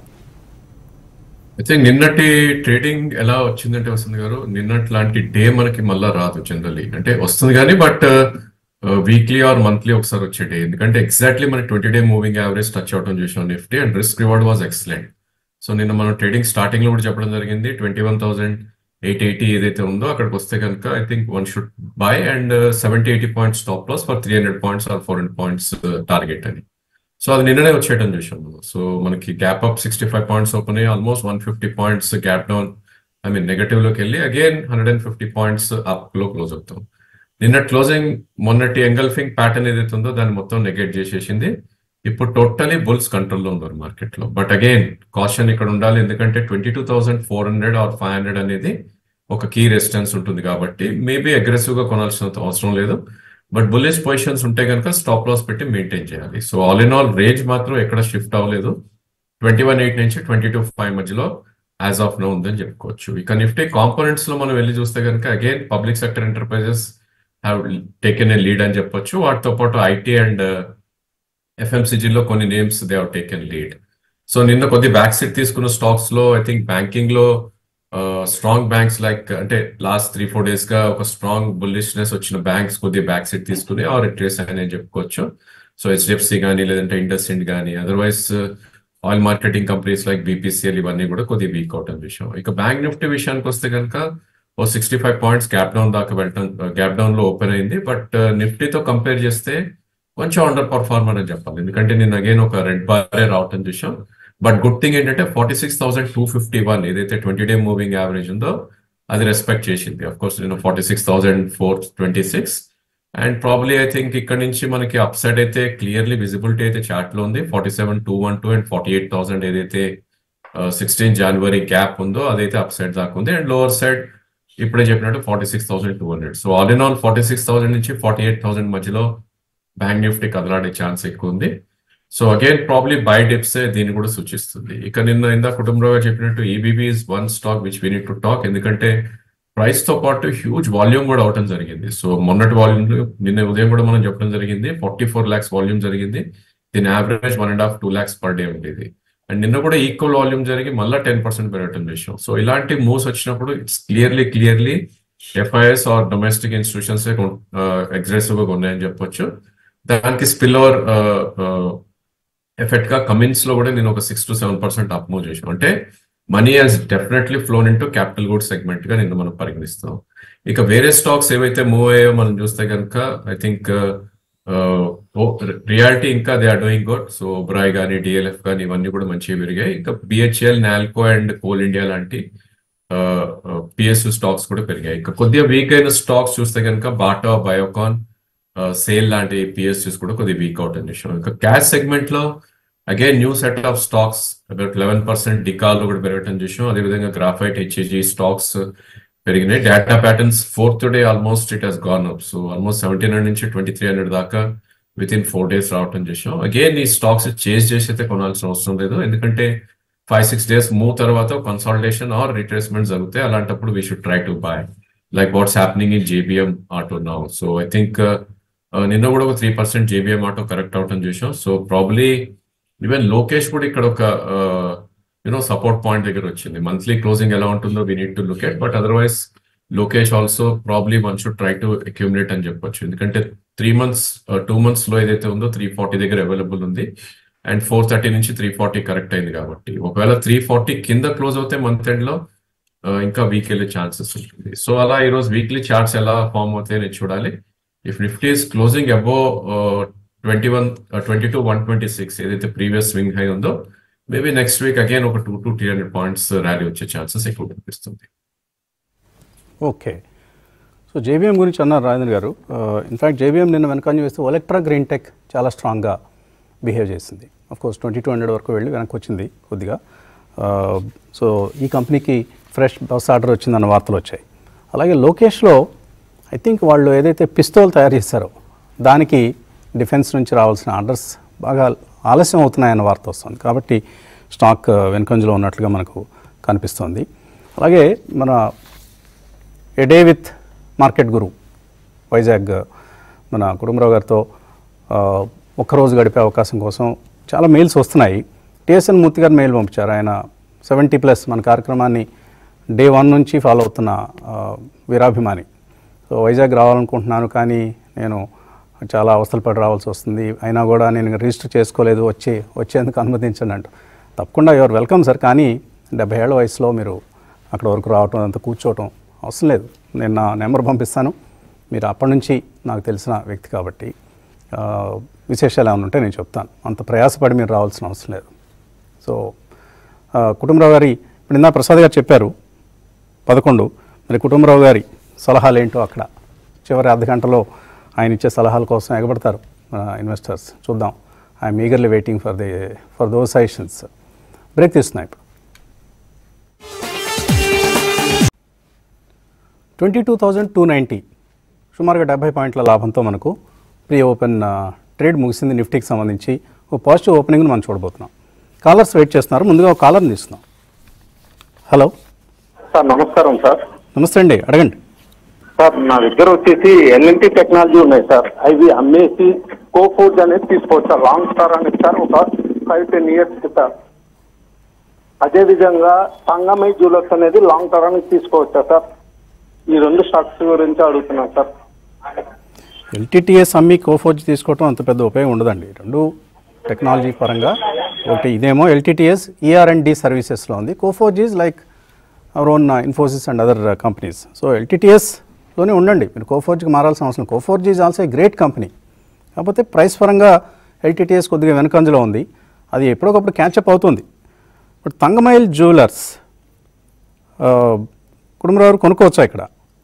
ఐ థింక్ నిన్నటి ట్రేడింగ్ ఎలా వచ్చిందంటే వస్తుంది గారు నిన్నటి లాంటి డే మనకి మళ్ళా రాదు జనరల్లీ అంటే వస్తుంది కానీ బట్ వీక్లీ ఆర్ మంత్లీ ఒకసారి వచ్చే డే ఎందుకంటే ఎగ్జాక్ట్లీ మనకి twenty day moving average touch అవడం చూసాం Nifty and risk reward was excellent so నిన్న మనం ట్రేడింగ్ స్టార్టింగ్ లో కూడా చెప్పడం జరిగింది twenty one thousand eight eighty ఏదైతే ఉందో అక్కడికి వస్తే కనుక I think one should buy and seventy eighty points stop loss for three hundred points or four hundred points target అని సో అది నిన్ననే వచ్చేయటం చూసాం మనం సో మనకి gap up sixty five points open అయ్యి almost one fifty points gap down I mean negative లోకి వెళ్ళి again hundred and fifty points up లో క్లోజ్ అవుతాం నిన్న క్లోజింగ్ మొన్నటి ఎంగల్ఫింగ్ ప్యాటర్న్ ఏదైతే ఉందో దాన్ని మొత్తం నెగెట్ చేసేసింది ఇప్పుడు టోటలీ బుల్స్ కంట్రోల్లో ఉన్నారు మార్కెట్ లో బట్ అగైన్ కాషన్ ఇక్కడ ఉండాలి ఎందుకంటే twenty two thousand four hundred or five hundred అనేది ఒక కీ రెసిస్టెన్స్ ఉంటుంది కాబట్టి మేబీ అగ్రెసివ్ గా కొనాల్సిన అవసరం లేదు బట్ బుల్లిష్ పొజిషన్స్ ఉంటే కనుక స్టాప్ లాస్ పెట్టి మెయింటైన్ చేయాలి so all in all range మాత్రం ఎక్కడ షిఫ్ట్ అవ్వలేదు ట్వంటీ వన్ ఎయిట్ నుంచి ట్వంటీ టూ ఫైవ్ మధ్యలో యాజ్ ఆఫ్ నో ఉందని చెప్పుకోవచ్చు ఇక నిఫ్టీ కాంపోనెంట్స్ లో మనం వెళ్ళి చూస్తే కనుక again public sector enterprises have taken a lead అని చెప్పొచ్చు వాటితో పాటు ఐటీ అండ్ ఎఫ్ఎంసీజీలో కొన్ని names they have taken lead so నిన్న కొద్ది బ్యాక్ సీట్ తీసుకున్న స్టాక్స్ లో ఐ థింక్ బ్యాంకింగ్ లో స్ట్రాంగ్ బ్యాంక్స్ లైక్ అంటే లాస్ట్ త్రీ ఫోర్ డేస్ గా ఒక స్ట్రాంగ్ బుల్లిష్నెస్ వచ్చిన బ్యాంక్స్ కొద్దిగా బ్యాక్ సీట్ తీసుకుని ఆర్ రిట్రేస్ అని నేను చెప్పుకోవచ్చు సో హెచ్డిఎఫ్సి కానీ లేదంటే ఇండస్ఇండ్ కానీ otherwise oil marketing companies like BPCL ఇవన్నీ కూడా కొద్దిగా వీక్ అవుట్ అనే విషయం ఇక బ్యాంక్ నిఫ్టీ విషయానికి వస్తే కనుక ఓ sixty five points gap down దాకా వెళ్ళటం గ్యాప్ డౌన్ లో ఓపెన్ అయింది బట్ నిఫ్టీతో కంపేర్ చేస్తే కొంచెం అండర్ పర్ఫార్మర్ అని చెప్పాలి ఎందుకంటే నేను అగైన్ ఒక రెడ్ బారే రావటం చూసాం బట్ గుడ్ థింగ్ ఏంటంటే forty six thousand two fifty one ఏదైతే ట్వంటీ డే మూవింగ్ యావరేజ్ ఉందో అది రెస్పెక్ట్ చేసింది అఫ్ కోర్స్ నేను forty six thousand four twenty six and probably I think ఇక్కడ నుంచి మనకి అప్ సైడ్ అయితే క్లియర్లీ విజిబిలిటీ అయితే చార్ట్ లో ఉంది forty seven two one two and forty eight thousand ఏదైతే సిక్స్టీన్ జనవరి గ్యాప్ ఉందో అదైతే అప్ సైడ్ దాకా ఉంది అండ్ లోవర్ సైడ్ ఇప్పుడే చెప్పినట్టు forty six thousand two hundred so all in all forty six thousand నుంచి ఫార్టీ ఎయిట్ థౌసండ్ మధ్యలో బ్యాంక్ నిఫ్టీ కదలాడే ఛాన్స్ ఎక్కువ ఉంది so again probably buy dips దీన్ని కూడా సూచిస్తుంది ఇక నిన్న ఇందా కుటుంబరావు గారు చెప్పినట్టు EBB is one stock which we need to talk ఎందుకంటే ప్రైస్ తో పాటు హ్యూజ్ వాల్యూమ్ కూడా అవటం జరిగింది సో మొన్నటి వాల్యూమ్ నిన్న ఉదయం కూడా మనం చెప్పడం జరిగింది ఫార్టీ ఫోర్ ల్యాక్స్ వాల్యూమ్ జరిగింది దీని average one and half two lakhs per day ఉండేది అండ్ నిన్న కూడా ఈక్వల్ వాల్యూమ్ జరిగి మళ్ళీ టెన్ పర్సెంట్ పెరగటం చేసాం సో ఇలాంటి మూవ్స్ వచ్చినప్పుడు it's clearly clearly FIs or domestic institutions aggressive గా ఉన్నాయని చెప్పొచ్చు దానికి స్పిల్ ఓవర్ ఎఫెక్ట్ గా కమిన్స్ లో కూడా నేను ఒక six to seven percent up move చేసాను అంటే money has definitely flown into capital good segment గా నిన్న మనం పరిగణిస్తాం ఇక వేరే స్టాక్స్ ఏవైతే మూవ్ అయ్యాయో మనం చూస్తే కనుక ఐ థింక్ రియాలిటీ ఇంకా they are doing good so బ్రాయ్ కానీ డిఎల్ఎఫ్ కానీ ఇవన్నీ కూడా మంచిగా పెరిగాయి ఇంకా BHEL Nalco and coal India లాంటి పిఎస్యు స్టాక్స్ కూడా పెరిగాయి ఇంకా కొద్దిగా వీక్ అయిన స్టాక్స్ చూస్తే కనుక బాటా బయోకాన్ సేల్ లాంటి పిఎస్యూస్ కూడా కొద్దిగా వీక్ అవుట్ అని విషయం ఇంకా క్యాష్ సెగ్మెంట్ లో again new set of stocks about eleven percent డికాల్ కూడా పెరగటం చూసాం అదేవిధంగా గ్రాఫైట్ హెచ్ఏజీ స్టాక్స్ పెరిగినాయి data patterns fourth day almost it has gone up so almost seventeen hundred నుంచి ట్వంటీ త్రీ హండ్రెడ్ దాకా విత్ ఇన్ ఫోర్ డేస్ రావటం చేసాం అగైన్ ఈ స్టాక్స్ చేంజ్ చేసి అయితే కొనాల్సిన అవసరం లేదు ఎందుకంటే ఫైవ్ సిక్స్ డేస్ మూవ్ తర్వాత కన్సాలిడేషన్ ఆర్ రిట్రేస్మెంట్ జరుగుతాయి అలాంటప్పుడు we should try to buy like what's happening in JBM auto now so I think నిన్న కూడా ఒక three percent JBM auto correct అవటం చూసాం సో ప్రాబ్లీ ఈవెన్ లోకేష్ కూడా ఇక్కడ ఒక యూనో సపోర్ట్ పాయింట్ దగ్గర వచ్చింది మంత్లీ క్లోజింగ్ ఎలా ఉంటుందో we need to look at but otherwise Lokesh also probably one should try to accumulate అని చెప్పొచ్చు ఎందుకంటే త్రీ మంత్స్ టూ మంత్స్ లో ఏదైతే ఉందో త్రీ ఫార్టీ దగ్గర అవైలబుల్ ఉంది అండ్ ఫోర్ థర్టీ నుంచి త్రీ ఫార్టీ కరెక్ట్ అయింది కాబట్టి ఒకవేళ త్రీ ఫార్టీ కింద క్లోజ్ అవుతే మంత్ ఎండ్ లో ఇంకా వీక్ వెళ్ళే ఛాన్సెస్ ఉంటుంది సో అలా ఈ రోజు వీక్లీ చార్ట్స్ ఎలా ఫామ్ అవుతాయి నేను చూడాలి if Nifty is closing above twenty one twenty two one twenty six ఏదైతే ప్రీవియస్ స్వింగ్ హై ఉందో మేబీ నెక్స్ట్ వీక్ అగైన్ ఒక two to three hundred points rally వచ్చే ఛాన్సెస్ ఎక్కువ కనిపిస్తుంది ఓకే సో జేబీఎం గురించి అన్నారు రాజేంద్ర గారు ఇన్ఫ్యాక్ట్ జేబీఎం నిన్న వెనకంజ వేస్తే ఒలెక్ట్రా గ్రీన్ టెక్ చాలా స్ట్రాంగ్గా బిహేవ్ చేసింది of course twenty two hundred వరకు వెళ్ళి వెనక్కి వచ్చింది కొద్దిగా సో ఈ కంపెనీకి ఫ్రెష్ బస్ ఆర్డర్ వచ్చిందన్న వార్తలు వచ్చాయి అలాగే లోకేష్లో ఐ థింక్ వాళ్ళు ఏదైతే పిస్తోల్ తయారు చేస్తారో దానికి డిఫెన్స్ నుంచి రావాల్సిన ఆర్డర్స్ బాగా ఆలస్యం అవుతున్నాయన్న వార్త వస్తుంది కాబట్టి స్టాక్ వెనుకంజలో ఉన్నట్లుగా మనకు కనిపిస్తోంది అలాగే మన a day with market guru Vizag మన కుటుంబరావు గారితో ఆ, ఒక్కరోజు గడిపే అవకాశం కోసం చాలా మెయిల్స్ వస్తున్నాయి టిఎస్ఎన్ మూర్తి గారు మెయిల్ పంపించారు ఆయన సెవెంటీ ప్లస్ మన కార్యక్రమాన్ని డే వన్ నుంచి ఫాలో అవుతున్న ఆ, వీరాభిమాని సో వైజాగ్ రావాలనుకుంటున్నాను కానీ నేను చాలా అవస్థలు పడి రావాల్సి వస్తుంది అయినా కూడా నేను రిజిస్టర్ చేసుకోలేదు వచ్చి వచ్చేందుకు అనుమతించండి అంటూ తప్పకుండా యువర్ వెల్కమ్ సార్ కానీ డెబ్బై ఏళ్ళ వయసులో మీరు అక్కడ వరకు రావటం అంతా కూర్చోవటం అవసరం లేదు నేను నా నెంబర్ పంపిస్తాను మీరు అప్పటి నుంచి నాకు తెలిసిన వ్యక్తి కాబట్టి ఆ, విశేషాలు ఏమైనా ఉంటే నేను చెప్తాను అంత ప్రయాసపడి మీరు రావాల్సిన అవసరం లేదు సో ఆ, కుటుంబరావు గారి ఇప్పుడు ఇందా ప్రసాద్ గారు చెప్పారు పదకొండు మరి కుటుంబరావు గారి సలహాలు ఏంటో అక్కడ చివరి అర్ధ గంటలో ఆయన ఇచ్చే సలహాల కోసం ఎగబడతారు మన ఇన్వెస్టర్స్ చూద్దాం I'm eagerly waiting for the for those suggestions break తీస్తున్నాయి ఇప్పుడు twenty two thousand two ninety సుమారుగా డెబ్బై పాయింట్ల లాభంతో మనకు ప్రీ ఓపెన్ ఆ, ట్రేడ్ ముగిసింది నిఫ్టీకి సంబంధించి ఒక పాజిటివ్ ఓపెనింగ్ను మనం చూడబోతున్నాం కాలర్స్ వెయిట్ చేస్తున్నారు ముందుగా ఒక కాలర్ని తీస్తున్నాం హలో సార్ నమస్కారం సార్ నమస్తే అండి అడగండి సార్ నా దగ్గర వచ్చేసి ఎల్ఎన్టీ టెక్నాలజీ ఉన్నాయి సార్ అవి అమ్మేసి కో ఫుడ్ అనేది తీసుకోవచ్చు సార్ లాంగ్ స్టార్ అనేది సార్ ఒక ఫైవ్ టెన్ ఇయర్స్ సార్ అదే విధంగా సంగమై జ్యువెలర్స్ అనేది లాంగ్ టర్మ్ తీసుకోవచ్చా సార్ ఈ రెండు స్టాక్స్ గురించి అడుగుతున్నాను సార్ ఎల్టీటీఎస్ అమ్మి కోఫోజ్ తీసుకోవటం అంత పెద్ద ఉపయోగం ఉండదండి రెండు టెక్నాలజీ పరంగా ఒకటి ఇదేమో ఎల్టీటీఎస్ ఈఆర్ అండ్ డి సర్వీసెస్లో ఉంది Coforge is like our own Infosys and other companies so ఎల్టీటీఎస్లోనే ఉండండి మీరు కోఫోజ్కి మారాల్సిన అవసరం Coforge is also a great company కాకపోతే ప్రైస్ పరంగా ఎల్టీటీఎస్ కొద్దిగా వెనకంజలో ఉంది అది ఎప్పటికప్పుడు క్యాచప్ అవుతుంది బట్ తంగమైల్ జ్యువెలర్స్ ఆ, కుటుంబరావు కొనుక్కోవచ్చా ఇక్కడ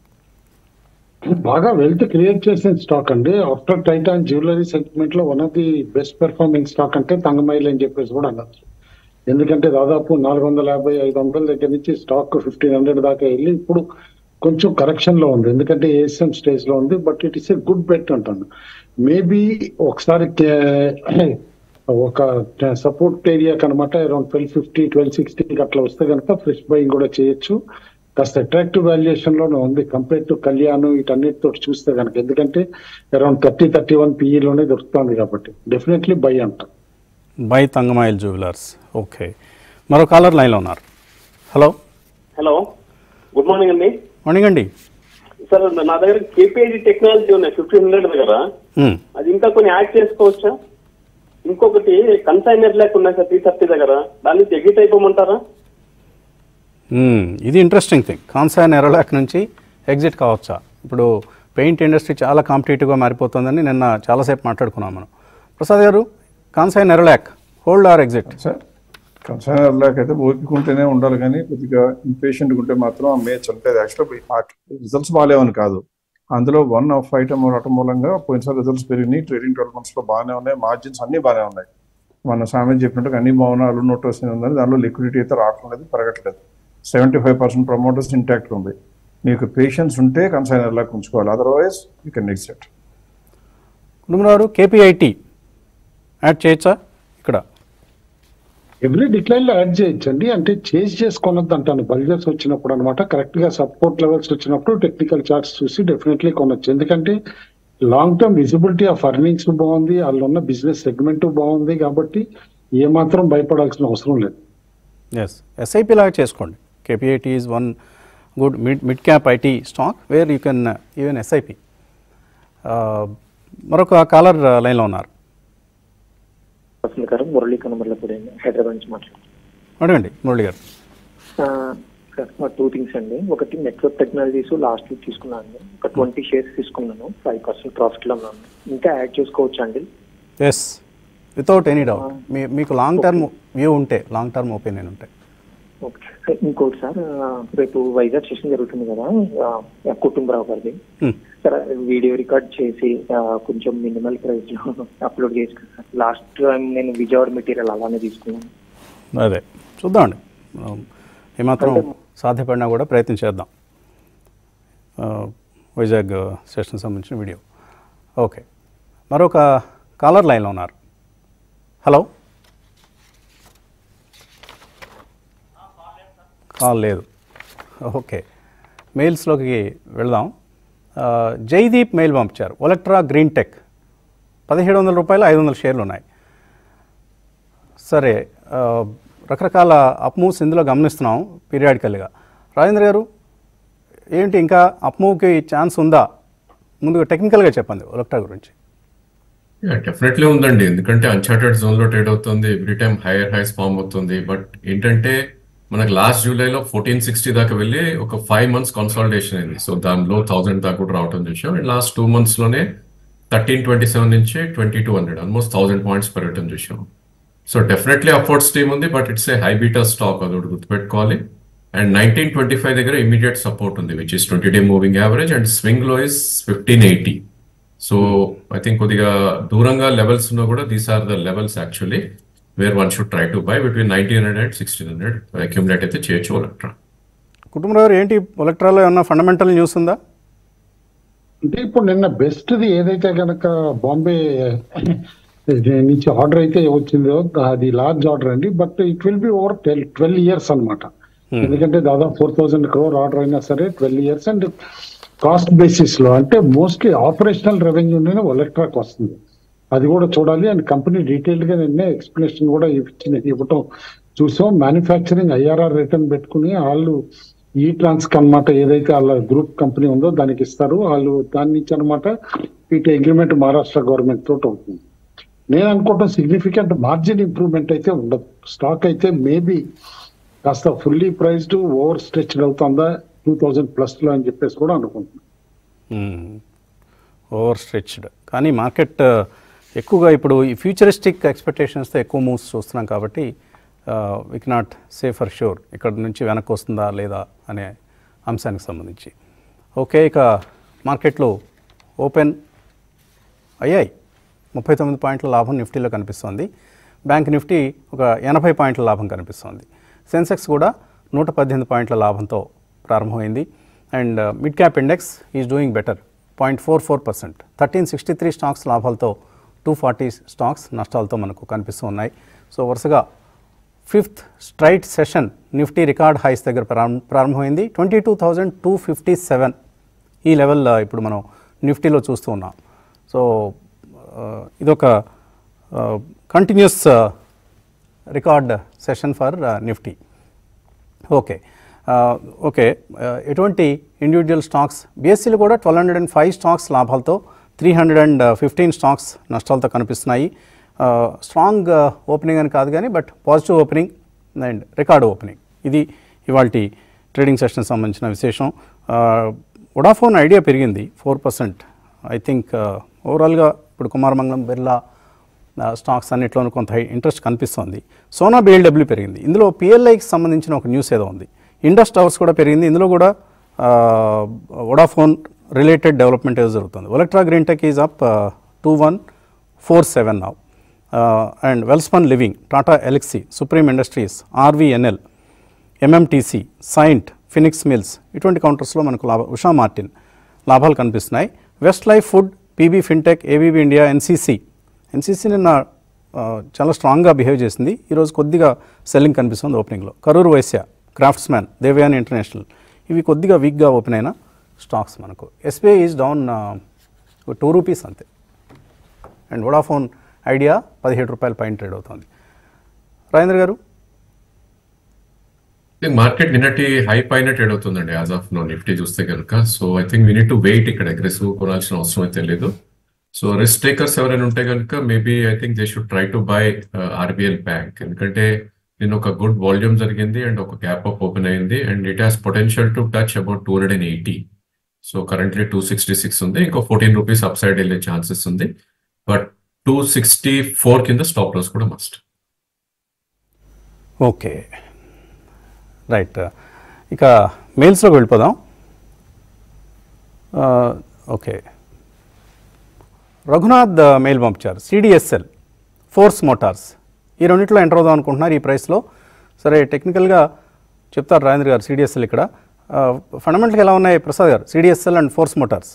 బాగా వెల్త్ క్రియేట్ చేసిన స్టాక్ అండి ఆఫ్టర్ టైటాన్ జ్యువెలరీ సెగ్మెంట్ లో one of the best performing stock అంటే తంగమైల్ అని చెప్పేసి కూడా అనొచ్చు ఎందుకంటే దాదాపు నాలుగు వందల యాభై ఐదు వందల దగ్గర నుంచి స్టాక్ ఫిఫ్టీన్ హండ్రెడ్ దాకా వెళ్ళి ఇప్పుడు కొంచెం కరెక్షన్ లో ఉంది ఎందుకంటే ఏఎస్ఎం స్టేజ్ లో ఉంది but it is a good bet అంటాను మేబీ ఒకసారి కే- ఒక సపోర్ట్ ఏరియా కనమాట around twelve fifty twelve sixty అట్లా వస్తే కనుక ఫ్రెష్ బయింగ్ కూడా చేయొచ్చు కాస్త అట్రాక్టివ్ వాల్యుయేషన్ లోనే ఉంది కంపేర్ టు కళ్యాణ్ వీటన్నిటితో చూస్తే కనుక ఎందుకంటే అరౌండ్ థర్టీ థర్టీ వన్ లోనే దొరుకుతుంది కాబట్టి డెఫినెట్లీ బై అంట బై తంగమాయిల్ జ్యువెలర్స్ ఓకే మరో కాలర్ లైన్లో ఉన్నారు హలో హలో గుడ్ మార్నింగ్ అండి మార్నింగ్ అండి సార్ నా దగ్గర కేపీఐడి టెక్నాలజీ ఉన్నాయి ఫిఫ్టీన్ హండ్రెడ్ దగ్గర మ్మ్. అది ఇంకా కొన్ని యాడ్ చేసుకోవచ్చా ఇంకొకటి కన్సైనర్ లేక ఉన్నాయి సార్ త్రీ థర్టీ దగ్గర దాని నుంచి ఎగ్జిట్ అయిపోమంటారా మ్మ్. ఇది ఇంట్రెస్టింగ్ థింగ్ కాన్సాన్ ఎరోలాక్ నుంచి ఎగ్జిట్ కావచ్చా ఇప్పుడు పెయింట్ ఇండస్ట్రీ చాలా కాంపిటేటివ్గా మారిపోతుందని నిన్న చాలాసేపు మాట్లాడుకున్నాం మనం ప్రసాద్ గారు Kansai Nerolac hold or exit sir Kansai Nerolac అయితే ఓపిక ఉంటేనే ఉండాలి కానీ కొద్దిగా ఇంపేషెంట్ ఉంటే మాత్రం ఆ మే చంపేది యాక్చువల్లీ రిజల్ట్స్ బాగాలేవని కాదు అందులో వన్ ఆఫ్ ఐటమ్ అవటం మూలంగా పోయినసారి రిజల్ట్స్ పెరిగినాయి ట్రేడింగ్ ట్వెల్వ్ మంత్స్ లో బాగానే ఉన్నాయి మార్జిన్స్ అన్ని బాగానే ఉన్నాయి మన సామెత చెప్పినట్టు అన్ని బాగున్నా అల్లు నోట్ వస్తుంది ఉందని దానిలో లిక్విడిటీ అయితే రావట్లేదు పెరగట్లేదు seventy five percent promoters intact ఉంది మీకు పేషెన్స్ ఉంటే కన్సైనర్ లాక్ ఉంచుకోవాలి otherwise you can exit Kutumbarao KPIT add చేయొచ్చా ఇక్కడ ఎవ్రీ డిక్లైన్ లో యాడ్ చేయొచ్చండి అంటే చేంజ్ చేసుకొనొద్దు అంటాను బల్జర్స్ వచ్చినప్పుడు అనమాట కరెక్ట్ గా సపోర్ట్ లెవెల్స్ వచ్చినప్పుడు టెక్నికల్ చార్ట్స్ చూసి డెఫినెట్లీ కొనొచ్చు ఎందుకంటే long term visibility of earnings బాగుంది వాళ్ళు ఉన్న బిజినెస్ సెగ్మెంట్ బాగుంది కాబట్టి ఏమాత్రం భయపడాల్సిన అవసరం లేదు ఎస్ ఎస్ఐపి లాగా చేసుకోండి KPIT is one good mid mid cap IT stock where you can even SIP మరొక కాలర్ లైన్లో ఉన్నారు వసంత్ గారు మురళీ కనమర్లపూడి హైదరాబాద్ నుంచి మాట్లాడుతున్నాను అడగండి మురళి గారు సార్ మా టూ థింగ్స్ అండి ఒకటి నెట్వర్క్ టెక్నాలజీస్ లాస్ట్ వీక్ తీసుకున్నాను అండి ఒక ట్వంటీ షేర్స్ తీసుకున్నాను ఫైవ్ పర్సెంట్ ప్రాఫిట్ లో ఉన్నాను ఇంకా యాడ్ చేసుకోవచ్చు అండి ఎస్ వితౌట్ ఎనీ డౌట్ మీ మీకు లాంగ్ టర్మ్ వ్యూ ఉంటే లాంగ్ టర్మ్ ఒపీనియన్ ఉంటే ఓకే సార్ ఇంకోటి సార్ ఆ, రేపు వైజాగ్ సెషన్ జరుగుతుంది కదా ఆ, కుటుంబరావు గారిది Hmm. సార్ వీడియో రికార్డ్ చేసి ఆ, కొంచెం మినిమల్ ప్రైస్ లో అప్లోడ్ చేసి సార్ లాస్ట్ టైం నేను విజయవాడ మెటీరియల్ అలానే తీసుకున్నాను అదే చూద్దామండి మనం ఏమాత్రం సాధ్యపడినా కూడా ప్రయత్నం చేద్దాం ఆ, వైజాగ్ సెషన్ సంబంధించిన వీడియో ఓకే మరొక కాలర్ లైన్లో ఉన్నారు హలో కాల్ లేదు ఓకే మెయిల్స్లోకి వెళదాం ఆ, జైదీప్ మెయిల్ పంపించారు ఒలెక్ట్రా గ్రీన్ టెక్ పదిహేడు వందల రూపాయలు ఐదు వందల షేర్లు ఉన్నాయి సరే ఆ, రకరకాల అప్మూవ్స్ ఇందులో గమనిస్తున్నాం పీరియాడికల్గా రాజేంద్ర గారు ఏంటి ఇంకా అప్మూవ్కి ఛాన్స్ ఉందా ముందుగా టెక్నికల్గా చెప్పండి ఒలెక్ట్రా గురించి డెఫినెట్లీ ఉందండి ఎందుకంటే అన్చార్టెడ్ జోన్ లో ట్రేడ్ అవుతుంది every time higher highs form అవుతుంది బట్ ఏంటంటే మనకు లాస్ట్ జూలైలో ఫోర్టీన్ సిక్స్టీ దాకా వెళ్ళి ఒక ఫైవ్ మంత్స్ కన్సాలిడేషన్ అయింది సో దానిలో థౌసండ్ దాకా కూడా రావడం చూసాం అండ్ లాస్ట్ టూ మంత్స్ లోనే థర్టీన్ ట్వంటీ సెవెన్ నుంచి twenty two hundred almost thousand points పెరగడం చూసాం సో డెఫినెట్లీ అఫోర్డ్స్ టీమ్ ఉంది but it's a high beta stock అది ఒకటి గుర్తుపెట్టుకోవాలి అండ్ నైన్టీన్ ట్వంటీ ఫైవ్ దగ్గర ఇమీడియట్ సపోర్ట్ ఉంది which is twenty day moving average and swing low is fifteen eighty so I think కొద్దిగా దూరంగా levels ఉన్నా కూడా these are the levels actually where one should try to buy between nineteen hundred and sixteen hundred accumulate అయితే చేయొచ్చు ఎలక్ట్రా కుటుంబరావు ఏంటి ఒలెక్ట్రాలో ఏమన్నా fundamental news ఉందా అంటే ఇప్పుడు నిన్న బెస్ట్ ది ఏదైతే గనక బాంబే నుంచి ఆర్డర్ అయితే వచ్చిందో అది లార్జ్ ఆర్డర్ అండి but it will be over twelve years అన్నమాట ఎందుకంటే దాదాపు ఫోర్ థౌసండ్ క్రోర్ ఆర్డర్ అయినా సరే twelve years and cost basis లో అంటే మోస్ట్లీ ఆపరేషనల్ రెవెన్యూనే ఎలక్ట్రాక్ వస్తుంది అది కూడా చూడాలి అండ్ కంపెనీ డీటెయిల్డ్ గా నిన్నే ఎక్స్ప్లెనేషన్ కూడా ఇచ్చిన ఇవ్వటం చూసాం మ్యానుఫ్యాక్చరింగ్ ఐఆర్ఆర్ రిటర్న్ పెట్టుకుని వాళ్ళు ఈ ట్రాన్స్ అన్నమాట ఏదైతే వాళ్ళ గ్రూప్ కంపెనీ ఉందో దానికి ఇస్తారు వాళ్ళు దాని నుంచి అనమాట ఇటు అగ్రిమెంట్ మహారాష్ట్ర గవర్నమెంట్ తోటి అవుతుంది నేను అనుకోవటం సిగ్నిఫికెంట్ మార్జిన్ ఇంప్రూవ్మెంట్ అయితే ఉండదు స్టాక్ అయితే మేబీ కాస్త ఫుల్లీ ప్రైస్డ్ ఓవర్ స్ట్రెచ్డ్ అవుతుందా టూ థౌజండ్ ప్లస్ లో అని చెప్పేసి కూడా అనుకుంటున్నాను ఓవర్ స్ట్రెచ్డ్ కానీ మార్కెట్ ఎక్కువగా ఇప్పుడు ఈ ఫ్యూచరిస్టిక్ ఎక్స్పెక్టేషన్స్తో ఎక్కువ మూవ్స్ చూస్తున్నాం కాబట్టి we cannot say for sure ఇక్కడ నుంచి వెనక్కి వస్తుందా లేదా అనే అంశానికి సంబంధించి ఓకే ఇక మార్కెట్లో ఓపెన్ అయ్యాయి ముప్పై తొమ్మిది పాయింట్ల లాభం నిఫ్టీలో కనిపిస్తోంది బ్యాంక్ నిఫ్టీ ఒక ఎనభై పాయింట్ల లాభం కనిపిస్తోంది సెన్సెక్స్ కూడా నూట పద్దెనిమిది పాయింట్ల లాభంతో ప్రారంభమైంది and mid cap index is doing better point four four percent thirteen sixty three stocks లాభాలతో టూ ఫార్టీ స్టాక్స్ నష్టాలతో మనకు కనిపిస్తూ ఉన్నాయి సో వరుసగా fifth straight session Nifty record highs దగ్గర ప్రారం- ప్రారంభమైంది twenty two thousand two fifty seven ఈ లెవెల్ ఆ, ఇప్పుడు మనం నిఫ్టీలో చూస్తూ ఉన్నాం సో ఆ, ఇదొక continuous record session for Nifty okay ఆ, ఓకే ఆ, ఎటువంటి ఇండివిజువల్ స్టాక్స్ బిఎస్సీలు కూడా twelve hundred and five stocks లాభాలతో three hundred and fifteen stocks నష్టాలతో కనిపిస్తున్నాయి ఆ, స్ట్రాంగ్ ఆ, ఓపెనింగ్ అని కాదు కానీ but positive opening and record opening ఇది ఇవాళ ట్రేడింగ్ సెషన్ సంబంధించిన విశేషం ఆ, వొడాఫోన్ ఐడియా పెరిగింది ఫోర్ పర్సెంట్ ఐ థింక్ ఓవరాల్గా ఇప్పుడు కుమారమంగళం బిర్లా ఆ, స్టాక్స్ అన్నిట్లోనూ కొంత హై ఇంట్రెస్ట్ కనిపిస్తోంది సోనా బిఎల్డబ్ల్యూ పెరిగింది ఇందులో పిఎల్ఐకి సంబంధించిన ఒక న్యూస్ ఏదో ఉంది ఇండస్ టవర్స్ కూడా పెరిగింది ఇందులో కూడా వొడాఫోన్ రిలేటెడ్ డెవలప్మెంట్ ఏదో జరుగుతుంది Olectra Green Tech is up two one four seven now and Welspun Living Tata Elxsi Supreme Industries RVNL MMTC Cyient Phoenix Mills ఇటువంటి కౌంటర్స్లో మనకు లాభ ఉషా మార్టిన్ లాభాలు కనిపిస్తున్నాయి Westlife Food PB Fintech ABB India NCC NCC నిన్న ఆ, చాలా స్ట్రాంగ్గా బిహేవ్ చేసింది ఈరోజు కొద్దిగా సెల్లింగ్ కనిపిస్తుంది ఓపెనింగ్లో కరూర్ వైశ్య క్రాఫ్ట్స్మ్యాన్ దేవయాని ఇంటర్నేషనల్ ఇవి కొద్దిగా వీక్గా ఓపెన్ అయిన స్టాక్స్ మనకు SBI is down two rupees అంతే అండ్ వొడాఫోన్ ఐడియా పదిహేడు రూపాయల పైన ట్రేడ్ అవుతుంది రాజేంద్ర గారు థింక్ మార్కెట్ నిన్నటి హై పైన ట్రేడ్ అవుతుందండి యాజ్ ఆఫ్ నో నిఫ్టీ చూస్తే కనుక so I think we need to wait ఇక్కడ అగ్రెసివ్ కొనాల్సిన అవసరం అయితే లేదు సో రిస్క్ టేకర్స్ ఎవరైనా ఉంటే కనుక maybe I think they should try to buy RBL Bank ఎందుకంటే నిన్న ఒక గుడ్ వాల్యూమ్ జరిగింది అండ్ ఒక గ్యాప్ అప్ ఓపెన్ అయింది and it has potential to touch about two hundred and eighty so currently two sixty six ఉంది ఇంకో fourteen rupees upside వెళ్ళే chances ఉంది బట్ టూ సిక్స్టీ ఫోర్ కింద stop loss కూడా must okay right ఇక మెయిల్స్లోకి వెళ్ళిపోదాం ఆ, ఓకే రఘునాథ్ ఆ, మెయిల్ పంపించారు సిడిఎస్ఎల్ ఫోర్స్ మోటార్స్ ఈ రెండింటిలో ఎంటర్ అవుదాం అనుకుంటున్నారు ఈ ప్రైస్లో సరే టెక్నికల్గా చెప్తారు రాజేంద్ర గారు సిడిఎస్ఎల్ ఇక్కడ ఫండమెంటల్గా ఎలా ఉన్నాయి Prasad garu CDSL and Force Motors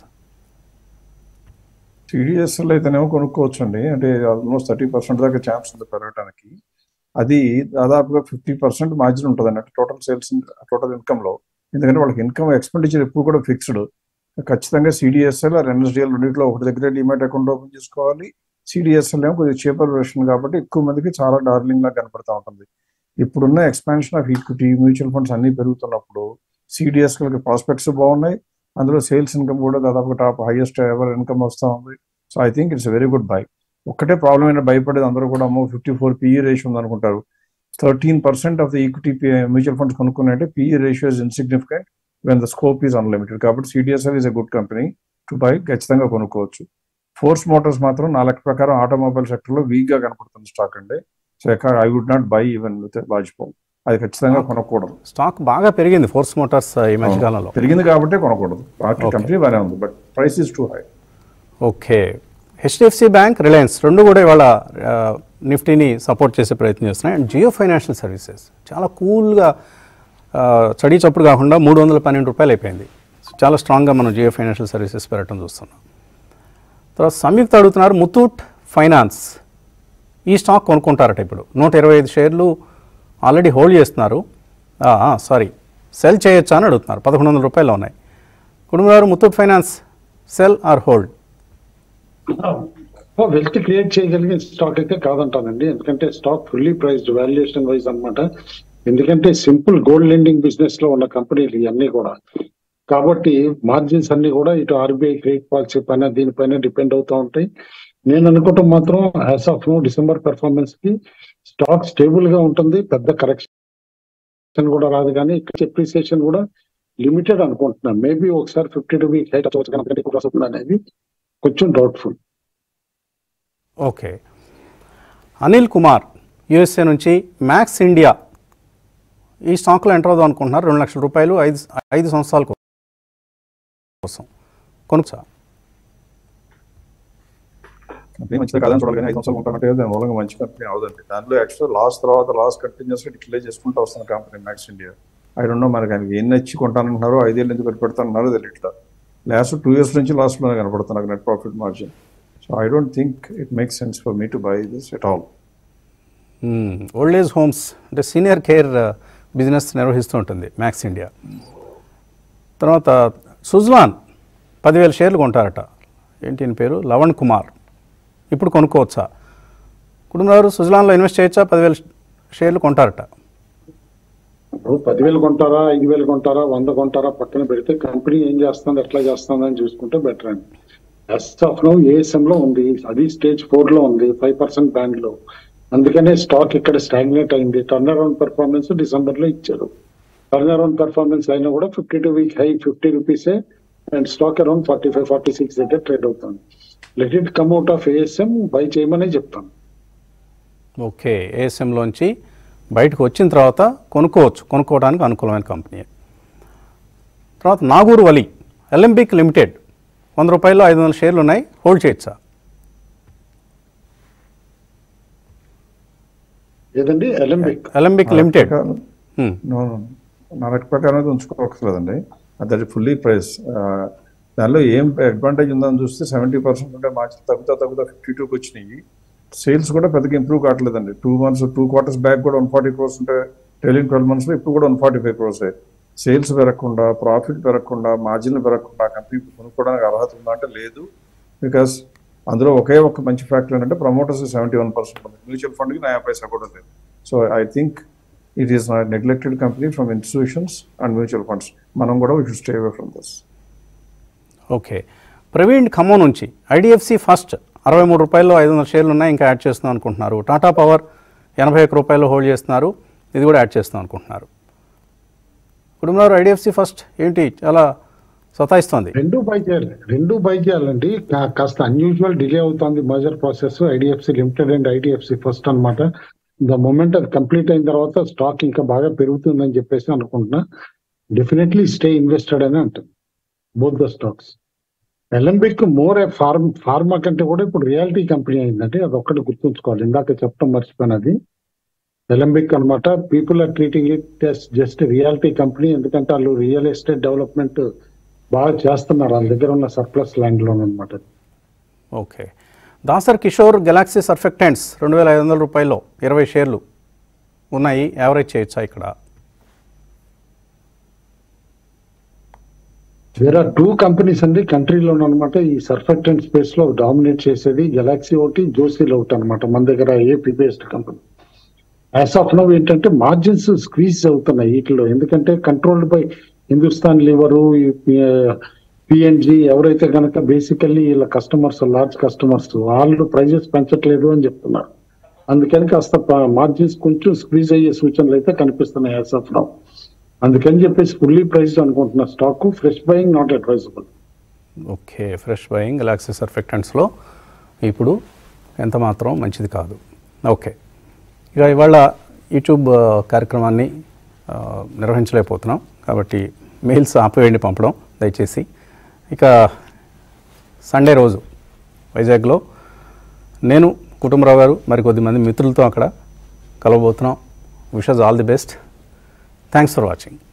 CDSL అయితేనేమో కొనుక్కోవచ్చు అండి అంటే ఆల్మోస్ట్ థర్టీ పర్సెంట్ దాకా ఛాన్స్ ఉంది పెరగడానికి అది దాదాపుగా ఫిఫ్టీ పర్సెంట్ మార్జిన్ ఉంటుంది అంటే టోటల్ సేల్స్ టోటల్ ఇన్కమ్ లో ఎందుకంటే వాళ్ళకి ఇన్కమ్ ఎక్స్పెండిచర్ ఎప్పుడు కూడా ఫిక్స్డ్ ఖచ్చితంగా సిడిఎస్ఎల్ ఆర్ ఎన్ఎస్డిఎల్ రెండింటిలో ఒకటి దగ్గర డిమాట్ అకౌంట్ ఓపెన్ చేసుకోవాలి సిడిఎస్ఎల్ ఏమో కొద్దిగా చీపర్ వెర్షన్ కాబట్టి ఎక్కువ మందికి చాలా డార్లింగ్ లా కనపడతా ఉంటుంది ఇప్పుడున్న expansion of equity mutual funds అన్ని పెరుగుతున్నప్పుడు సిడిఎస్ఎల్కి ప్రాస్పెక్ట్స్ బాగున్నాయి అందులో సేల్స్ ఇన్కమ్ కూడా దాదాపు టాప్ హైయెస్ట్ ఎవర్ ఇన్కమ్ వస్తూ ఉంది so I think it's very good buy ఒక్కటే ప్రాబ్లం అయినా భయపడేది అందరూ కూడా అమ్మో ఫిఫ్టీ ఫోర్ పిఈ రేషియో ఉంది అనుకుంటారు thirteen percent of the equity mutual funds కొనుక్కున్నాయంటే PE ratio is insignificant when the scope is unlimited కాబట్టి CDSL is a good company to buy ఖచ్చితంగా కొనుక్కోవచ్చు ఫోర్స్ మోటార్స్ మాత్రం నా లెక్క ప్రకారం ఆటోమొబైల్ సెక్టర్ లో వీక్ గా కనపడుతుంది స్టాక్ అండి so I would not buy even with Vajpayee అది ఖచ్చితంగా కొనకూడదు స్టాక్ బాగా పెరిగింది ఫోర్స్ మోటార్స్ ఈ మధ్యకాలంలో పెరిగింది కాబట్టి కొనకూడదు కంపెనీ బాగానే ఉంది but price is too high okay HDFC Bank Reliance రెండు కూడా ఇవాళ ఆ, నిఫ్టీని సపోర్ట్ చేసే ప్రయత్నం చేస్తున్నాయి అండ్ జియో ఫైనాన్షియల్ సర్వీసెస్ చాలా కూల్గా చడి చప్పుడు కాకుండా మూడు వందల పన్నెండు రూపాయలు అయిపోయింది So, చాలా స్ట్రాంగ్గా మనం జియో ఫైనాన్షియల్ సర్వీసెస్ పెరగటం చూస్తున్నాం తర్వాత సంయుక్త అడుగుతున్నారు ముతూట్ ఫైనాన్స్ ఈ స్టాక్ కొనుక్కుంటారట ఇప్పుడు నూట ఇరవై ఐదు షేర్లు ఆల్రెడీ హోల్డ్ చేస్తున్నారు సారీ సెల్ చేయొచ్చా అని అడుగుతున్నారు పదకొండు వందల రూపాయలు ఉన్నాయి Kutumba garu Muthoot Finance sell or hold wealth create చేయగలిగే స్టాక్ అయితే కాదంటానండి ఎందుకంటే stock fully priced valuation wise అన్నమాట ఎందుకంటే సింపుల్ గోల్డ్ లెండింగ్ బిజినెస్ లో ఉన్న కంపెనీలు ఇవన్నీ కూడా కాబట్టి మార్జిన్స్ అన్ని కూడా ఇటు ఆర్బీఐ క్రెడిట్ పాలసీ పైన దీనిపైన డిపెండ్ అవుతూ ఉంటాయి నేను అనుకుంటాం మాత్రం యాజ్ ఆఫ్ డిసెంబర్ పెర్ఫార్మెన్స్ కి స్టాక్ స్టేబుల్ గా ఉంటుంది పెద్ద కరెక్షన్ కూడా రాదు కానీ ఎప్రిసియేషన్ కూడా లిమిటెడ్ అనుకుంటున్నాను మేబీ ఒకసారి ఫిఫ్టీ టూ వీక్ హైట్ అవ్వచ్చు కానీ ఎక్కువ వస్తుంది అనేది కొంచెం doubtful okay Anil Kumar USA నుంచి మ్యాక్స్ ఇండియా ఈ స్టాక్లో ఎంటర్ అవుదాం అనుకుంటున్నారు రెండు లక్షల రూపాయలు ఐదు ఐదు సంవత్సరాల కోసం కొనుక్సా కంపెనీ మంచిది కాదని చూడాలి కానీ ఐదు సంవత్సరాలు ఉంటామంటే దాని మూలంగా మంచి కంపెనీ అవదండి దాంట్లో యాక్చువల్ లాస్ తర్వాత లాస్ కంటిన్యూస్ డిక్లేర్ చేసుకుంటూ వస్తున్న company Max India I don't know మనకి ఆయనకి ఎన్ని నచ్చి కొంటానంటున్నారో ఐదేళ్ళు ఎందుకు పెడతానన్నారో తెలియట్లా లాస్ట్ టూ ఇయర్స్ నుంచి లాస్ట్లోనే కనపడుతుంది నాకు net profit margin so I don't think it make sense for me to buy this at all old age homes అంటే సీనియర్ కేర్ బిజినెస్ నిర్వహిస్తూ ఉంటుంది మ్యాక్స్ ఇండియా తర్వాత సుజ్లాన్ పదివేల షేర్లు కొంటారట ఏంటి ఈయన పేరు లవణ్ కుమార్ ఇప్పుడు కొనుక్కోవచ్చా కుటుంబారు సుజ్లాన్లో ఇన్వెస్ట్ చేయొచ్చా పదివేల షేర్లు కొంటారట ఇప్పుడు పదివేలు కొంటారా ఐదు వేలు కొంటారా వంద కొంటారా పక్కన పెడితే కంపెనీ ఏం చేస్తుంది ఎట్లా చేస్తుంది అని చూసుకుంటే బెటర్ అండి ఎస్ ఆఫ్ నో ఏఎస్ఎం లో ఉంది అది స్టేజ్ ఫోర్ లో ఉంది ఫైవ్ పర్సెంట్ బ్యాండ్ లో అందుకనే స్టాక్ ఇక్కడ స్టాగ్నేట్ అయింది టర్న్ అరౌండ్ పెర్ఫార్మెన్స్ డిసెంబర్ లో ఇచ్చారు టర్న్ అరౌండ్ పెర్ఫార్మెన్స్ అయినా కూడా fifty two week high fifty రూపీసే and stock around forty five forty six దగ్గర ట్రేడ్ అవుతుంది let it come out of ASM buy చేయమనే చెప్తాను ఓకే ఏఎస్ఎంలోంచి బయటకు వచ్చిన తర్వాత కొనుక్కోవచ్చు కొనుక్కోవడానికి అనుకూలమైన కంపెనీ తర్వాత నాగూరు వలి ఎలింపిక్ లిమిటెడ్ వంద రూపాయలు ఐదు వందల షేర్లు ఉన్నాయి హోల్డ్ చేయొచ్చా ఏదండి Alembic Alembic Limited Hmm. No నా లెక్క ప్రకారం అయితే ఉంచుకోవట్లేదండి దట్ ఫుల్లీ ప్రైస్ దానిలో ఏం అడ్వాంటేజ్ ఉందని చూస్తే సెవెంటీ పర్సెంట్ ఉంటే మార్జిన్ తగ్గుతా తగ్గుతా ఫిఫ్టీ టూకి వచ్చినాయి సేల్స్ కూడా పెద్దగా ఇంప్రూవ్ కావట్లేదండి two months two quarters back కూడా వన్ ఫార్టీ క్రోర్స్ ఉంటే ట్రైలింగ్ ట్వెల్వ్ మంత్స్లో ఇప్పుడు కూడా one forty five crores sales పెరగకుండా ప్రాఫిట్ పెరగకుండా మార్జిన్ పెరగకుండా కంపెనీ కొనుక్కోవడానికి అర్హత ఉందా అంటే లేదు బికాస్ అందులో ఒకే ఒక మంచి ఫ్యాక్టర్ ఏంటంటే ప్రమోటర్స్ సెవెంటీ వన్ పర్సెంట్ ఉంది మ్యూచువల్ ఫండ్కి నయా పైసా కూడా లేదు so I think it is not neglected company from institutions and mutual funds మనం కూడా we should stay away from this okay Praveen Khammam నుంచి ఐడిఎఫ్సి ఫస్ట్ అరవై మూడు రూపాయలు ఐదు వందల షేర్లు ఉన్నాయి ఇంకా యాడ్ చేస్తున్నాం అనుకుంటున్నారు టాటా పవర్ ఎనభై ఒక్క రూపాయలు హోల్డ్ చేస్తున్నారు ఇది కూడా యాడ్ చేస్తాం అనుకుంటున్నారు కుటుంబారు ఐడిఎఫ్సి ఫస్ట్ ఏంటి చాలా సతాయిస్తోంది రెండు బై చేయాలి రెండు బై చేయాలండి కా- కాస్త అన్యూజువల్ డిలే అవుతుంది merger process IDFC Limited and IDFC First అన్నమాట ద మూమెంట్ అది కంప్లీట్ అయిన తర్వాత స్టాక్ ఇంకా బాగా పెరుగుతుందని చెప్పేసి అనుకుంటున్నా డెఫినెట్లీ స్టే ఇన్వెస్టెడ్ అని అంటుంది both the stocks Alembic more a farm pharma కంటే కూడా ఇప్పుడు రియాలిటీ కంపెనీ అయిందంటే అది ఒక్కటి గుర్తుంచుకోవాలి ఇందాక చెప్పడం మర్చిపోయినది ఎలంబిక్ అన్నమాట people are treating it just reality company ఎందుకంటే వాళ్ళు రియల్ ఎస్టేట్ డెవలప్మెంట్ బాగా చేస్తున్నారు వాళ్ళ దగ్గర ఉన్న సర్ప్లస్ ల్యాండ్ లోన్ అనమాట okay Dasar Kishore Galaxy Surfactants రెండు వేల ఐదు వందల రూపాయల్లో ఇరవై షేర్లు ఉన్నాయి యావరేజ్ చేయొచ్చా ఇక్కడ వేర్ ఆర్ టూ కంపెనీస్ అండి కంట్రీలో అనమాట ఈ సర్ఫెక్టెంట్ స్పేస్ లో డామినేట్ చేసేది గెలాక్సీ ఒకటి జోసీల్ ఒకటి అనమాట మన దగ్గర AP based company as of now ఏంటంటే మార్జిన్స్ స్క్వీజ్ అవుతున్నాయి వీటిలో ఎందుకంటే controlled by Hindustan Lever PNG ఎవరైతే కనుక బేసికల్లీ వీళ్ళ కస్టమర్స్ లార్జ్ కస్టమర్స్ వాళ్ళు ప్రైజెస్ పెంచట్లేదు అని చెప్తున్నారు అందుకని కాస్త మార్జిన్స్ కొంచెం స్క్వీజ్ అయ్యే సూచనలు అయితే కనిపిస్తున్నాయి యాజ్ ఆఫ్ నవ్ అందుకని చెప్పేసి ఫుల్లీ ప్రైస్ అనుకుంటున్న stock fresh buying not advisable okay fresh buying Galaxy సర్ఫెక్టెంట్స్లో ఇప్పుడు ఎంత మాత్రం మంచిది కాదు ఓకే ఇక ఇవాళ యూట్యూబ్ ఆ, కార్యక్రమాన్ని ఆ, నిర్వహించలేకపోతున్నాం కాబట్టి మెయిల్స్ ఆపివేయండి పంపడం దయచేసి ఇక సండే రోజు వైజాగ్లో నేను కుటుంబరావు గారు మరి కొద్దిమంది మిత్రులతో అక్కడ కలవబోతున్నాం wishes all the best thanks for watching